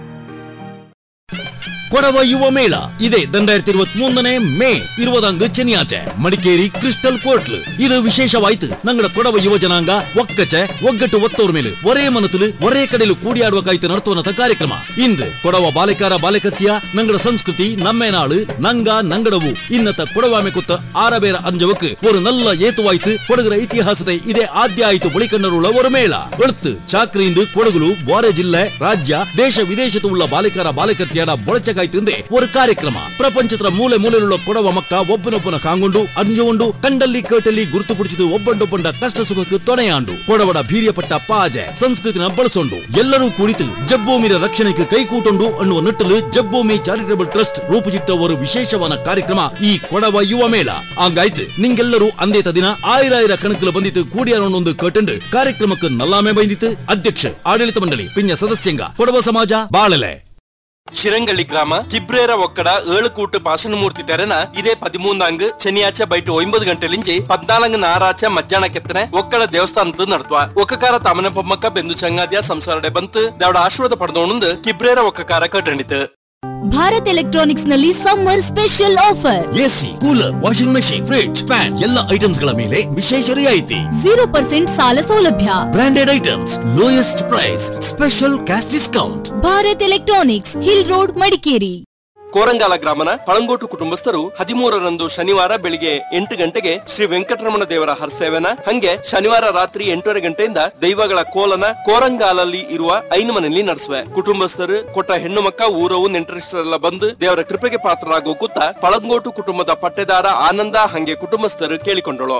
Kodava ಯುವ ಮೇಳ ಇದೆ ரெண்டாயிரத்தி இருபத்தி மூணு மே இருபதாங்கு சென்னியாச்சೆ ಮಡಿಕೇರಿ ಕ್ರಿಸ್ಟಲ್ ಕೋಟ್ಲ್ ಇದು ವಿಶೇಷವಾಯ್ತು ನಂಗಡ ಕೊಡವ ಯುವ ಜನಾಂಗ ಒಕ್ಕಚೆ ಒಗ್ಗಟ್ಟು ಒತ್ತೋರ್ ಮೇಲೆ ಒರೇ ಮನತಿಲು ಒರೇ ಕಡೆಲು ಕೂಡಿಯಾಡುವ ಕಾಯ್ತು ನಡತುವನತ ಕಾರ್ಯಕ್ರಮ ಇಂದು ಕೊಡವ ಬಾಲಿಕಾರ ಬಾಲಿಕತ್ಯ ನಂಗಡ ಸಂಸ್ಕೃತಿ நம்மே நாளு நங்க நங்கடவு இன்னத்த ಕೊಡವಾಮೆ ಕುತ್ತ ಆರಬೇರ ಅಂಜವಕ್ಕೆ ஒரு நல்ல ஏத்துவாய்த்து ಕೊಡಗರ ಇತಿಹಾಸತೆ ಇದೇ ಆದ್ಯ ಆಯ್ತು ಬಳಿಕಣ್ಣರುಳ್ಳ ஒரு ಮೇಳ ಎಳುತ್ತು ಚಾಕ್ರಿಯಿಂದ ಕೊಡಗುಲು ಬಾರೆ ಜಿಲ್ಲೆ ರಾಜ್ಯ ದೇಶ ವಿದೇಶದ ಉಳ್ಳ ಬಾಲಿಕರ ಬಾಲಿಕತ್ಯಡ ಬೊಳಚಗಾಯ್ತಿಂದೆ ஒரு ಕಾರ್ಯಕ್ರಮ ಪ್ರಪಂಚದ ಮೂಲೆ ಮೂಲೆಯುಳ್ಳ ಕೊಡವ ಮಕ್ಕ ಒಬ್ಬನೊಬ್ಬನ ಕಾಂಗೊಂಡು ಅಂಜುಕೊಂಡು ಕಂಡಲ್ಲಿ ಕೇಟಲ್ಲಿ ಗುರುತು ಕುಡಿಸಿದು ಒಬ್ಬಂಡೊಬ್ಬಂಡ ಕಷ್ಟ ಸುಖಕ್ಕೆ ತೊಣೆಯಾಂಡು ಕೊಡವಡ ಬೀರ್ಯಪಟ್ಟ ಪಾಜೆ ಸಂಸ್ಕೃತಿನ ಬಳಸೊಂಡು ಎಲ್ಲರೂ ಕುಳಿತು ಜಬ್ಬೂಮಿರ ರಕ್ಷಣೆಗೆ ಕೈಕೂಟೊಂಡು ಅನ್ನುವ ನಿಟ್ಟಲು ಜಬ್ಬೂಮಿ ಚಾರಿಟಬಲ್ ಟ್ರಸ್ಟ್ ರೂಪಿಸಿಟ್ಟ ಒಂದು ವಿಶೇಷವಾದ ಕಾರ್ಯಕ್ರಮ ಈ ಕೊಡವ ಯುವ ಮೇಳ ಹಂಗಾಯ್ತು ನಿಂಗೆಲ್ಲರೂ ಅಂದೇತ ದಿನ ಆಯಿರಾಯಿರ ಕಣಕಲು ಬಂದಿತ್ತು ಕೂಡಿಯಾನೊಂದು ಕಟಂಡು ಕಾರ್ಯಕ್ರಮಕ್ಕೆ ನಲ್ಲಾಮೆ ಬೈದಿತ್ತು ಅಧ್ಯಕ್ಷ ಆಡಳಿತ ಮಂಡಳಿ ಪಿಂಜ ಸದಸ್ಯಂಗ ಕೊಡವ ಸಮಾಜ ಬಾಳಲೆ ಶಿರಂಗಳಿ ಗ್ರಾಮ ಕಿಬ್ರೇರ ಒಕ್ಕಡ ಏಳು ಕೂಟು ಪಾಶನಮೂರ್ತಿ ತೆರೆನ ಇದೇ ಪದಿಮೂಂದಾಂಗ್ ಶನಿಯಾಚ ಬೈಟ್ ಒಂಬತ್ತು ಗಂಟೆಲಿಂಚಿ ಪದ್ನಾಲಂಗ್ ನಾರಾಚ ಮಧ್ಯಾಹ್ನ ಕೆತ್ತನೆ ಒಕ್ಕಡ ದೇವಸ್ಥಾನದ ನಡ್ತುವ ಒಕ್ಕಕಾರ ತಮನ ಪೊಮ್ಮಕ್ಕ ಬೆಂದು ಚಂಗಾದ್ಯ ಸಂಸಾರಡೆ ಬಂತು ದವಡ ಆಶೀರ್ವಾದ ಪಡೆದೋಣಂದು ಕಿಬ್ರೇರ ಒಕ್ಕಕಾರ ಕಟ್ಟಣಿತು ಭಾರತ್ ಎಲೆಕ್ಟ್ರಾನಿಕ್ಸ್ ನಲ್ಲಿ summer special offer AC cooler washing machine fridge fan ಎಲ್ಲ ಐಟಮ್ಸ್ ಗಳ ಮೇಲೆ ವಿಶೇಷ ರಿಯಾಯಿತಿ ಜೀರೋ ಪರ್ಸೆಂಟ್ ಸಾಲ ಸೌಲಭ್ಯ branded items lowest price special cash discount Bharat electronics hill road Madikeri Korangala ಗ್ರಾಮನ ಪಳಂಗೋಟು ಕುಟುಂಬಸ್ಥರು ಹದಿಮೂರರಂದು ಶನಿವಾರ ಬೆಳಿಗ್ಗೆ ಎಂಟು ಗಂಟೆಗೆ ಶ್ರೀ ವೆಂಕಟರಮಣ ದೇವರ ಹರ್ಸೇವನ ಹಂಗೆ ಶನಿವಾರ ರಾತ್ರಿ ಎಂಟೂವರೆ ಗಂಟೆಯಿಂದ ದೈವಗಳ ಕೋಲನ ಕೋರಂಗಾಲಲ್ಲಿ ಇರುವ ಐನು ಮನೆಯಲ್ಲಿ ನಡೆಸುವೆ ಕುಟುಂಬಸ್ಥರು ಕೊಟ್ಟ ಹೆಣ್ಣು ಮಕ್ಕ ಊರವು ನೆಂಟರಿಷ್ಟರೆಲ್ಲ ಬಂದು ದೇವರ ಕೃಪೆಗೆ ಪಾತ್ರರಾಗೋ ಕೂತ ಪಳಂಗೋಟು ಕುಟುಂಬದ ಪಟ್ಟೆದಾರ ಆನಂದ ಹಂಗೆ ಕುಟುಂಬಸ್ಥರು ಕೇಳಿಕೊಂಡಳು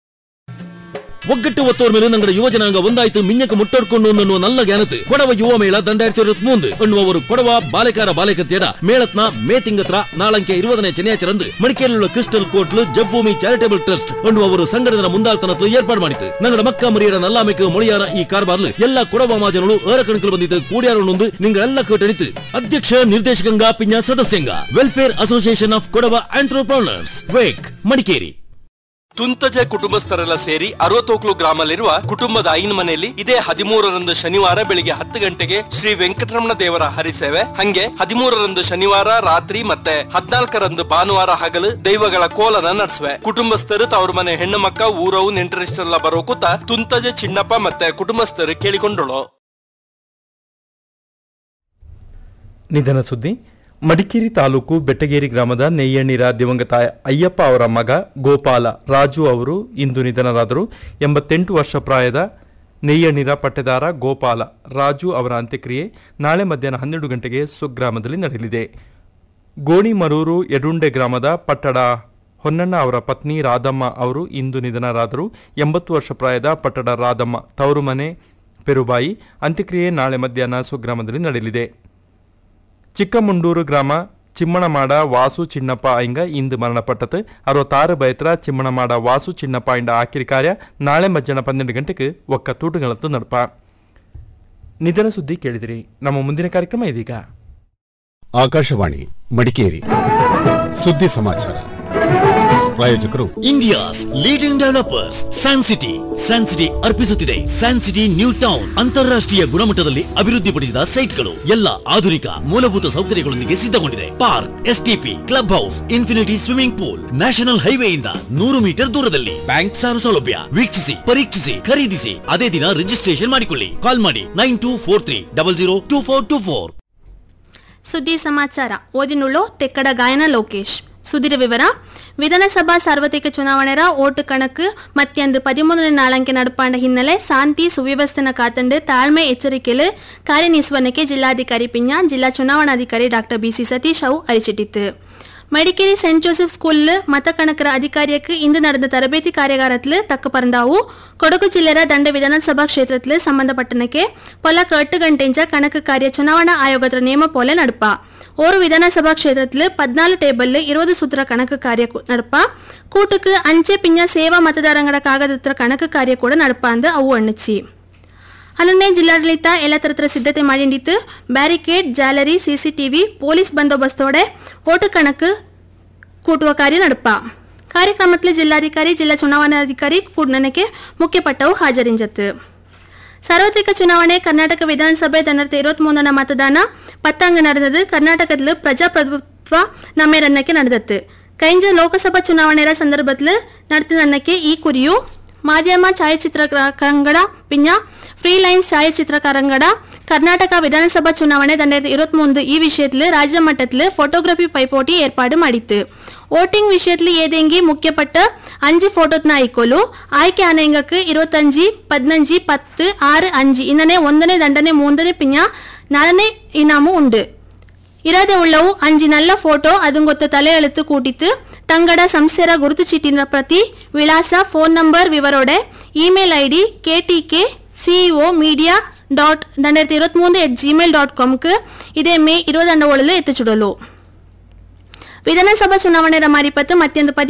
ಒಗ್ಗಟ್ಟು ಒತ್ತೋರ್ ಮೇಲೆ ನಂಗಡ ಯುವ ಜನಾಂಗ ಒಂದಾಯ್ತು ಮಿಂಜಕ ಮುಟ್ಟೊಡ್ಕೊಂಡು ಅನ್ನುವ ನಲ್ಲ ಜ್ಞಾನತೆ ಕೊಡವ ಯುವ ಮೇಳ ದಂಡಾಯಿರത്തി ഇരുപത്തി മൂന്ന് ಎನ್ನುವರು ಕೊಡವ ಬಾಲಕಾರ ಬಾಲಕತ್ಯಡ ಮೇಳತ್ನ ಮೇ ತಿಂಗತ್ರ ನಾಳಂಕೆ ഇരുപതിനെ ಚೆನ್ನೈಚರಂದು ಮಡಿಕೇರಿಯುಳ್ಳ ಕ್ರಿಸ್ಟಲ್ ಕೋಟ್ಲು ಜಬ್ಬೂಮಿ ಚಾರಿಟಬಲ್ ಟ್ರಸ್ಟ್ ಎನ್ನುವರು ಸಂಘಟನೆ ಮುಂದಾಳ್ತನತ್ತು ಏರ್ಪಾಡು ಮಾಡಿತು ನಂಗಡ ಮಕ್ಕ ಮರಿಯಡ ನಲ್ಲಾಮಿಕೆ ಮೊಳಿಯಾರ ಈ ಕಾರ್ಬಾರ್ಲು ಎಲ್ಲ ಕೊಡವ ಮಾಜನಗಳು ಏರ ಕಣಕಲು ಬಂದಿದ್ದು ಕೂಡಿಯಾರೊಂದು ನಿಂಗಳೆಲ್ಲ ಕೇಟಣಿತು ಅಧ್ಯಕ್ಷ ನಿರ್ದೇಶಕಂಗ ಪಿಂಜ ಸದಸ್ಯಂಗ welfare association of Kodava entrepreneurs ವೇಕ್ ಮಡಿಕೇರಿ ತುಂತಜೆ ಕುಟುಂಬಸ್ಥರೆಲ್ಲ ಸೇರಿ ಅರವತ್ತೋಕ್ಲು ಗ್ರಾಮದಲ್ಲಿರುವ ಕುಟುಂಬದ ಐನ್ ಮನೆಯಲ್ಲಿ ಇದೇ ಹದಿಮೂರರಂದು ಶನಿವಾರ ಬೆಳಿಗ್ಗೆ ಹತ್ತು ಗಂಟೆಗೆ ಶ್ರೀ ವೆಂಕಟರಮಣ ದೇವರ ಹರಿಸೇವೆ ಹಂಗೆ ಹದಿಮೂರರಂದು ಶನಿವಾರ ರಾತ್ರಿ ಮತ್ತೆ ಹದಿನಾಲ್ಕರಂದು ಭಾನುವಾರ ಹಗಲು ದೈವಗಳ ಕೋಲನ ನಡೆಸುವೆ ಕುಟುಂಬಸ್ಥರು ತವ್ರ ಮನೆ ಹೆಣ್ಣು ಮಕ್ಕ ಊರವು ನೆಂಟರಿಷ್ಟರೆಲ್ಲ ಬರೋ ಕೂತ ತುಂತಜೆ ಚಿನ್ನಪ್ಪ ಮತ್ತೆ ಕುಟುಂಬಸ್ಥರು ಕೇಳಿಕೊಂಡಳು ನಿಧನ ಸುದ್ದಿ ಮಡಿಕೇರಿ ತಾಲೂಕು ಬೆಟ್ಟಗೇರಿ ಗ್ರಾಮದ ನೆಯ್ಯಣ್ಣೀರ ದಿವಂಗತ ಅಯ್ಯಪ್ಪ ಅವರ ಮಗ ಗೋಪಾಲ ರಾಜು ಅವರು ಇಂದು ನಿಧನರಾದರು ಎಂಬತ್ತೆಂಟು ವರ್ಷ ಪ್ರಾಯದ ನೆಯ್ಯಣ್ಣೀರ ಪಟ್ಟೆದಾರ ಗೋಪಾಲ ರಾಜು ಅವರ ಅಂತ್ಯಕ್ರಿಯೆ ನಾಳೆ ಮಧ್ಯಾಹ್ನ ಹನ್ನೆರಡು ಗಂಟೆಗೆ ಸ್ವಗ್ರಾಮದಲ್ಲಿ ನಡೆಯಲಿದೆ ಗೋಣಿಮರೂರು ಯಡುಂಡೆ ಗ್ರಾಮದ ಪಟ್ಟಡ ಹೊನ್ನಣ್ಣ ಅವರ ಪತ್ನಿ ರಾಧಮ್ಮ ಅವರು ಇಂದು ನಿಧನರಾದರು ಎಂಬತ್ತು ವರ್ಷ ಪ್ರಾಯದ ಪಟ್ಟಡ ರಾಧಮ್ಮ ತವರು ಮನೆ ಪೆರುಬಾಯಿ ಅಂತ್ಯಕ್ರಿಯೆ ನಾಳೆ ಮಧ್ಯಾಹ್ನ ಸ್ವಗ್ರಾಮದಲ್ಲಿ ನಡೆಯಲಿದೆ ಚಿಕ್ಕಮುಂಡೂರು ಗ್ರಾಮ ಚಿಮ್ಮಣಮಾಡ ವಾಸು ಚಿನ್ನಪ್ಪ ಐಂಗ ಇಂದು ಮರಣಪಟ್ಟது ಅರವತ್ತಾರು ಬಯತ್ರ ಚಿಮ್ಮಣಮಾಡ ವಾಸು ಚಿನ್ನಪ್ಪ ಇಂಡ ಆಕಿರಿ ಕಾರ್ಯ ನಾಳೆ ಮಧ್ಯಾಹ್ನ ಪನ್ನೆರಡು ಗಂಟೆಗೆ ಒಕ್ಕ ತೂಟುಗಳತ್ತು ನಡಪ ನಿಧನ ಸುದ್ದಿ ಕೇಳಿದಿರಿ ನಮ್ಮ ಮುಂದಿನ ಕಾರ್ಯಕ್ರಮ ಇದೀಗ ಆಕಾಶವಾಣಿ ಮಡಿಕೇರಿ ಸುದ್ದಿ ಸಮಾಚಾರ ಪ್ರಾಯೋಜಕರು India's leading developers Sancity Sancity ಅರ್ಪಿಸುತ್ತಿದೆ ಸ್ಯಾನ್ಸಿಟಿ ನ್ಯೂ ಟೌನ್ ಅಂತಾರಾಷ್ಟ್ರೀಯ ಗುಣಮಟ್ಟದಲ್ಲಿ ಅಭಿವೃದ್ಧಿಪಡಿಸಿದ ಸೈಟ್ಗಳು ಎಲ್ಲ ಆಧುನಿಕ ಮೂಲಭೂತ ಸೌಕರ್ಯಗಳೊಂದಿಗೆ ಸಿದ್ಧಗೊಂಡಿದೆ park STP club house infinity swimming pool national ಹೈವೇಯಿಂದ ನೂರು ಮೀಟರ್ ದೂರದಲ್ಲಿ ಬ್ಯಾಂಕ್ ಸಾಲ ಸೌಲಭ್ಯ ವೀಕ್ಷಿಸಿ ಪರೀಕ್ಷಿಸಿ ಖರೀದಿಸಿ ಅದೇ ದಿನ ರಿಜಿಸ್ಟ್ರೇಷನ್ ಮಾಡಿಕೊಳ್ಳಿ ಕಾಲ್ ಮಾಡಿ nine two four three double zero two four two four ಸುದ್ದಿ ಸಮಾಚಾರ ಓದಿನುಳ್ಳು ತೆಕ್ಕಡ ಗಾಯನ ಲೋಕೇಶ್ ಸುದ್ದಿರ ವಿವರ ವಿಧಾನಸಭಾ ಸಾರ್ವತ್ರಿಕ ಚುನಾವಣೆರ ಓಟು ಕಣಕು ಮತ್ತೆಂದು ಪದಿಮೂರನೇ ನಾಳಂಕೆ ನಡಪಾಂಡ ಹಿನ್ನೆಲೆ ಶಾಂತಿ ಸುವ್ಯವಸ್ಥೆನ ಕಾತಂಡು ತಾಳ್ಮೆ ಎಚ್ಚರಿಕೆಲು ಕಾರ್ಯನಿರ್ವಹಣೆಗೆ ಜಿಲ್ಲಾಧಿಕಾರಿ ಪಿಂಜ ಜಿಲ್ಲಾ ಚುನಾವಣಾಧಿಕಾರಿ ಡಾಕ್ಟರ್ ಬಿಸಿ ಸತೀಶ್ ಅವು ಅರಿಚಿಟ್ಟಿತು ಮಡಿಕೇರಿ സെന്റ് ജോസഫ് സ്കൂളിൽ മതക്കണക്കര അധികാരിക്ക് ഇന്ന് നടന്ന തരബേതി കാര്യകാലത്തിൽ തക്ക പറந்தாವು ಕೊಡಗು ಜಿಲ್ಲೆಯ ದಂಡ ವಿಧಾನಸಭಾ ಕ್ಷೇತ್ರത്തിൽ ಸಂಬಂಧಪಟ್ಟನಕ್ಕೆ ಪೊಲ ಎಟ್ಟು ಗಂಟೆಂಚ ಕಣಕ ಕಾರ್ಯ ಚುನಾವಣಾ ಆಯೋಗದ ನೇಮ ಪೋಲೆ ನಡಪ ಓರು ವಿಧಾನಸಭಾ ಕ್ಷೇತ್ರത്തിൽ പതിനാല് ടേബിളിൽ ഇരുപത് സൂത്ര കണക്ക് കാര്യ നടപ്പ കൂട്ടുക്ക് അഞ്ച് പിഞ്ഞ സേവാ മತದಾರಗಳ ಕಾಗದತ್ರ ಕಣಕ ಕಾರ್ಯ ಕೂಡ ನಡಪಾಂದು ಅವು ಅಣ್ಣಚಿ ಹನ್ನೊಂದನೇ ಜಿಲ್ಲಾಡಳಿತ ಎಲ್ಲ ತರತರ ಸಿದ್ಧತೆ ಮಾಡಿಂಡಿತ್ತು ಬ್ಯಾರಿಕೇಡ್ ಜಾಲರಿ ಸಿಸಿಟಿವಿ ಪೊಲೀಸ್ ಬಂದೋಬಸ್ತೋಡೆ ಓಟು ಕಣக்கு ಕೂಟುವ ಕಾರ್ಯ ನಡಪ ಕಾರ್ಯಕ್ರಮത്തിൽ ಜಿಲ್ಲಾಧಿಕಾರಿ ಜಿಲ್ಲಾ ಚುನಾವಣಾಧಿಕಾರಿ ಕೂಡ್ನನಕ್ಕೆ ಮುಖ್ಯಪಟ್ಟವು ಹಾಜರಿಂಜತ್ತು ಸಾರ್ವತ್ರಿಕ ಚುನಾವಣೆ ಕರ್ನಾಟಕ ವಿಧಾನಸಭೆ ತನ್ನರ್ಥ ಇರುವತ್ಮೂರನ ಮತದಾನ ಪತ್ತಾಂಗ ನಡೆದದು ಕರ್ನಾಟಕದಲ್ಲಿ ಪ್ರಜಾಪ್ರಭುತ್ವ ನಮ್ಮೆರನ್ನಕ್ಕೆ ನಡೆದತ್ತು ಕೈಂಜ ಲೋಕಸಭಾ ಚುನಾವಣೆಯ ಸಂದರ್ಭದಲ್ಲಿ ನಡೆತದನ್ನಕ್ಕೆ ಈ ಕುರಿಯು ಮಾಧ್ಯಮ ಛಾಯಾಚಿತ್ರಕರಂಗಡ ಪಿಂಜ ಫ್ರೀಲೈನ್ಸ್ ಛಾಯಾಚಿತ್ರಕರಂಗಡ ಕರ್ನಾಟಕ ವಿಧಾನಸಭಾ ಚುನಾವಣೆ ரெண்டாயிரத்தி இருபத்தி மூணு ಈ விஷயத்துல ராஜ்ய மட்டத்தில் போட்டோகிராஃபி பைப்போட்டி ஏற்பாடு ಮಾಡಿತ್ತು ವೋಟಿಂಗ್ ವಿಷಯದಲ್ಲಿ ಏದೆಂಗಿ ಮುಖ್ಯಪಟ್ಟ ಅಂಜಿ ಫೋಟೋತ್ನ ಐಕೋಲು ಆಯ್ಕೆ ಆನೆಂಗಕ್ಕೆ ಇರುವತ್ತಂಜಿ ಪದ್ನಂಜಿ ಪತ್ತು ಆರು ಅಂಜಿ ಇನ್ನನೇ ಒಂದನೇ ದಂಡನೆ ಮೂಂದನೇ ಪಿಂಜ ನಾಲ್ಕನೇ ಇನಾಮು ಉಂಡು ಇರದೆ ಉಳ್ಳವು ಅಂಜಿ ನಲ್ಲ ಫೋಟೋ ಅದುಂಗೊತ್ತ ತಲೆ ಎಳುತ್ತು ಕೂಟಿತ್ತು ತಂಗಡ ಸಂಸ್ಥೆರ ಗುರುತು ಚೀಟಿನ ಪ್ರತಿ ವಿಳಾಸ ಫೋನ್ ನಂಬರ್ ವಿವರೋಡೆ email I D K T K CEO media dot ரெண்டாயிரத்தி இருபத்தி மூணு எட் ஜிமெயில் டாட் காம்க்கு இதே மே இருபது அண்ட ஒழுல எத்துச்சுடಲು ವಿಧಾನಸಭಾ ಚುನಾವಣೆಯ ಮಾರಿಪತ್ತು ಮತ್ತೊಂದು